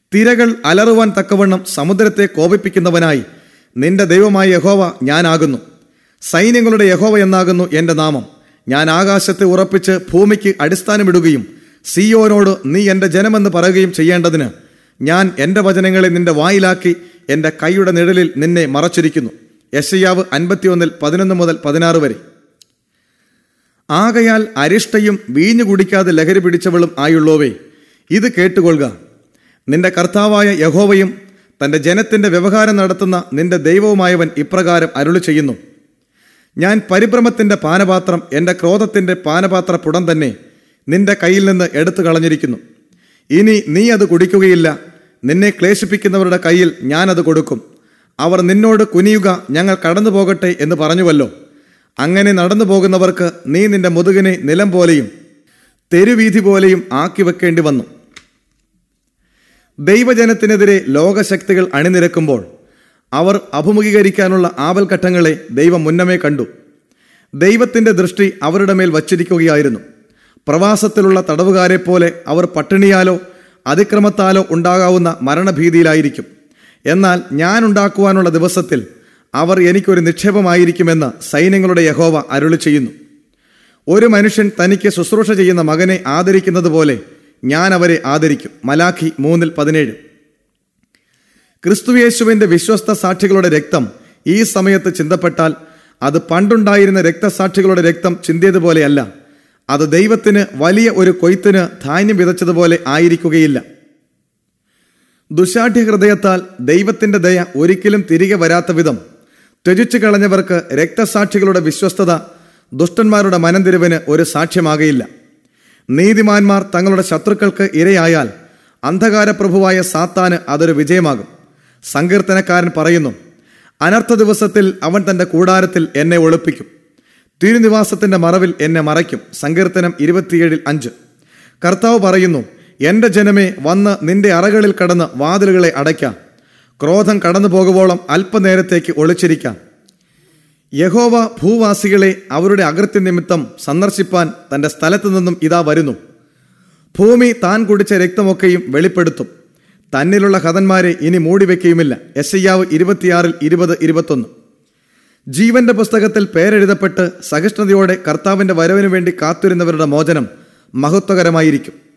S1: തിരകൾ അലറുവാൻ തക്കവണ്ണം സമുദ്രത്തെ കോപിപ്പിക്കുന്നവനായി നിന്റെ ദൈവമായ യഹോവ ഞാനാകുന്നു സൈന്യങ്ങളുടെ യഹോവ എന്നാകുന്നു എന്റെ നാമം ഞാൻ ആകാശത്തെ ഉറപ്പിച്ച് ഭൂമിക്ക് അടിസ്ഥാനമിടുകയും സിയോനോട് നീ എന്റെ ജനമെന്ന് പറയുകയും ചെയ്യേണ്ടതിന് ഞാൻ എന്റെ വചനങ്ങളെ നിന്റെ വായിലാക്കി എന്റെ കൈയുടെ നിഴലിൽ നിന്നെ മറച്ചിരിക്കുന്നു യശയാവ് അൻപത്തിയൊന്നിൽ പതിനൊന്ന് മുതൽ പതിനാറ് വരെ ആകയാൽ അരിഷ്ടയും വീഞ്ഞു കുടിക്കാതെ ലഹരി പിടിച്ചവളും ആയുള്ളോവേ ഇത് കേട്ടുകൊള്ളുക നിന്റെ കർത്താവായ യഹോവയും തന്റെ ജനത്തിന്റെ വ്യവഹാരം നടത്തുന്ന നിന്റെ ദൈവവുമായവൻ ഇപ്രകാരം അരുളി ചെയ്യുന്നു ഞാൻ പരിഭ്രമത്തിന്റെ പാനപാത്രം എന്റെ ക്രോധത്തിന്റെ പാനപാത്ര പുടം തന്നെ നിന്റെ കയ്യിൽ നിന്ന് എടുത്തു കളഞ്ഞിരിക്കുന്നു ഇനി നീ അത് കുടിക്കുകയില്ല നിന്നെ ക്ലേശിപ്പിക്കുന്നവരുടെ കയ്യിൽ ഞാനത് കൊടുക്കും അവർ നിന്നോട് കുനിയുക ഞങ്ങൾ കടന്നു പോകട്ടെ എന്ന് പറഞ്ഞുവല്ലോ അങ്ങനെ നടന്നു പോകുന്നവർക്ക് നീ നിന്റെ മുതുകിനെ നിലം പോലെയും തെരുവീഥി പോലെയും ആക്കി വെക്കേണ്ടി വന്നു ദൈവജനത്തിനെതിരെ ലോകശക്തികൾ അണിനിരക്കുമ്പോൾ അവർ അഭിമുഖീകരിക്കാനുള്ള ആപൽഘട്ടങ്ങളെ ദൈവം മുന്നമേ കണ്ടു ദൈവത്തിന്റെ ദൃഷ്ടി അവരുടെ മേൽ വച്ചിരിക്കുകയായിരുന്നു പ്രവാസത്തിലുള്ള തടവുകാരെ പോലെ അവർ പട്ടിണിയാലോ അതിക്രമത്താലോ ഉണ്ടാകാവുന്ന മരണഭീതിയിലായിരിക്കും എന്നാൽ ഞാൻ ഉണ്ടാക്കുവാനുള്ള ദിവസത്തിൽ അവർ എനിക്കൊരു നിക്ഷേപമായിരിക്കുമെന്ന് സൈന്യങ്ങളുടെ യഹോവ അരുളി ചെയ്യുന്നു ഒരു മനുഷ്യൻ തനിക്ക് ശുശ്രൂഷ ചെയ്യുന്ന മകനെ ആദരിക്കുന്നത് പോലെ ഞാൻ അവരെ ആദരിക്കും മലാഖി മൂന്നിൽ പതിനേഴ് ക്രിസ്തുയേശുവിന്റെ വിശ്വസ്ത സാക്ഷികളുടെ രക്തം ഈ സമയത്ത് ചിന്തപ്പെട്ടാൽ അത് പണ്ടുണ്ടായിരുന്ന രക്തസാക്ഷികളുടെ രക്തം ചിന്തിയതുപോലെയല്ല അത് ദൈവത്തിന് വലിയ ഒരു കൊയ്ത്തിന് ധാന്യം വിതച്ചതുപോലെ ആയിരിക്കുകയില്ല ദുശാഠ്യ ഹൃദയത്താൽ ദൈവത്തിന്റെ ദയ ഒരിക്കലും തിരികെ വരാത്ത വിധം ത്യജിച്ചു കളഞ്ഞവർക്ക് രക്തസാക്ഷികളുടെ വിശ്വസ്തത ദുഷ്ടന്മാരുടെ മനംതിരിവിന് ഒരു സാക്ഷ്യമാകയില്ല നീതിമാന്മാർ തങ്ങളുടെ ശത്രുക്കൾക്ക് ഇരയായാൽ അന്ധകാരപ്രഭുവായ സാത്താന് അതൊരു വിജയമാകും സങ്കീർത്തനക്കാരൻ പറയുന്നു അനർത്ഥ ദിവസത്തിൽ അവൻ തന്റെ കൂടാരത്തിൽ എന്നെ ഒളിപ്പിക്കും തിരുനിവാസത്തിന്റെ മറവിൽ എന്നെ മറയ്ക്കും സങ്കീർത്തനം ഇരുപത്തിയേഴിൽ അഞ്ച് കർത്താവ് പറയുന്നു എന്റെ ജനമേ വന്ന് നിന്റെ അറകളിൽ കടന്ന് വാതിലുകളെ അടയ്ക്കാം ക്രോധം കടന്നു പോകുവോളം അല്പനേരത്തേക്ക് ഒളിച്ചിരിക്കാം യഹോവ ഭൂവാസികളെ അവരുടെ അകൃത്യ നിമിത്തം സന്ദർശിപ്പാൻ തന്റെ സ്ഥലത്തു നിന്നും ഇതാ വരുന്നു ഭൂമി താൻ കുടിച്ച രക്തമൊക്കെയും വെളിപ്പെടുത്തും തന്നിലുള്ള ഹതന്മാരെ ഇനി മൂടിവെക്കുകയുമില്ല യശയ്യാവ് ഇരുപത്തിയാറിൽ ഇരുപത് ഇരുപത്തൊന്ന് ജീവന്റെ പുസ്തകത്തിൽ പേരെഴുതപ്പെട്ട് സഹിഷ്ണുതയോടെ കർത്താവിന്റെ വരവിനു വേണ്ടി കാത്തിരുന്നവരുടെ മോചനം മഹത്വകരമായിരിക്കും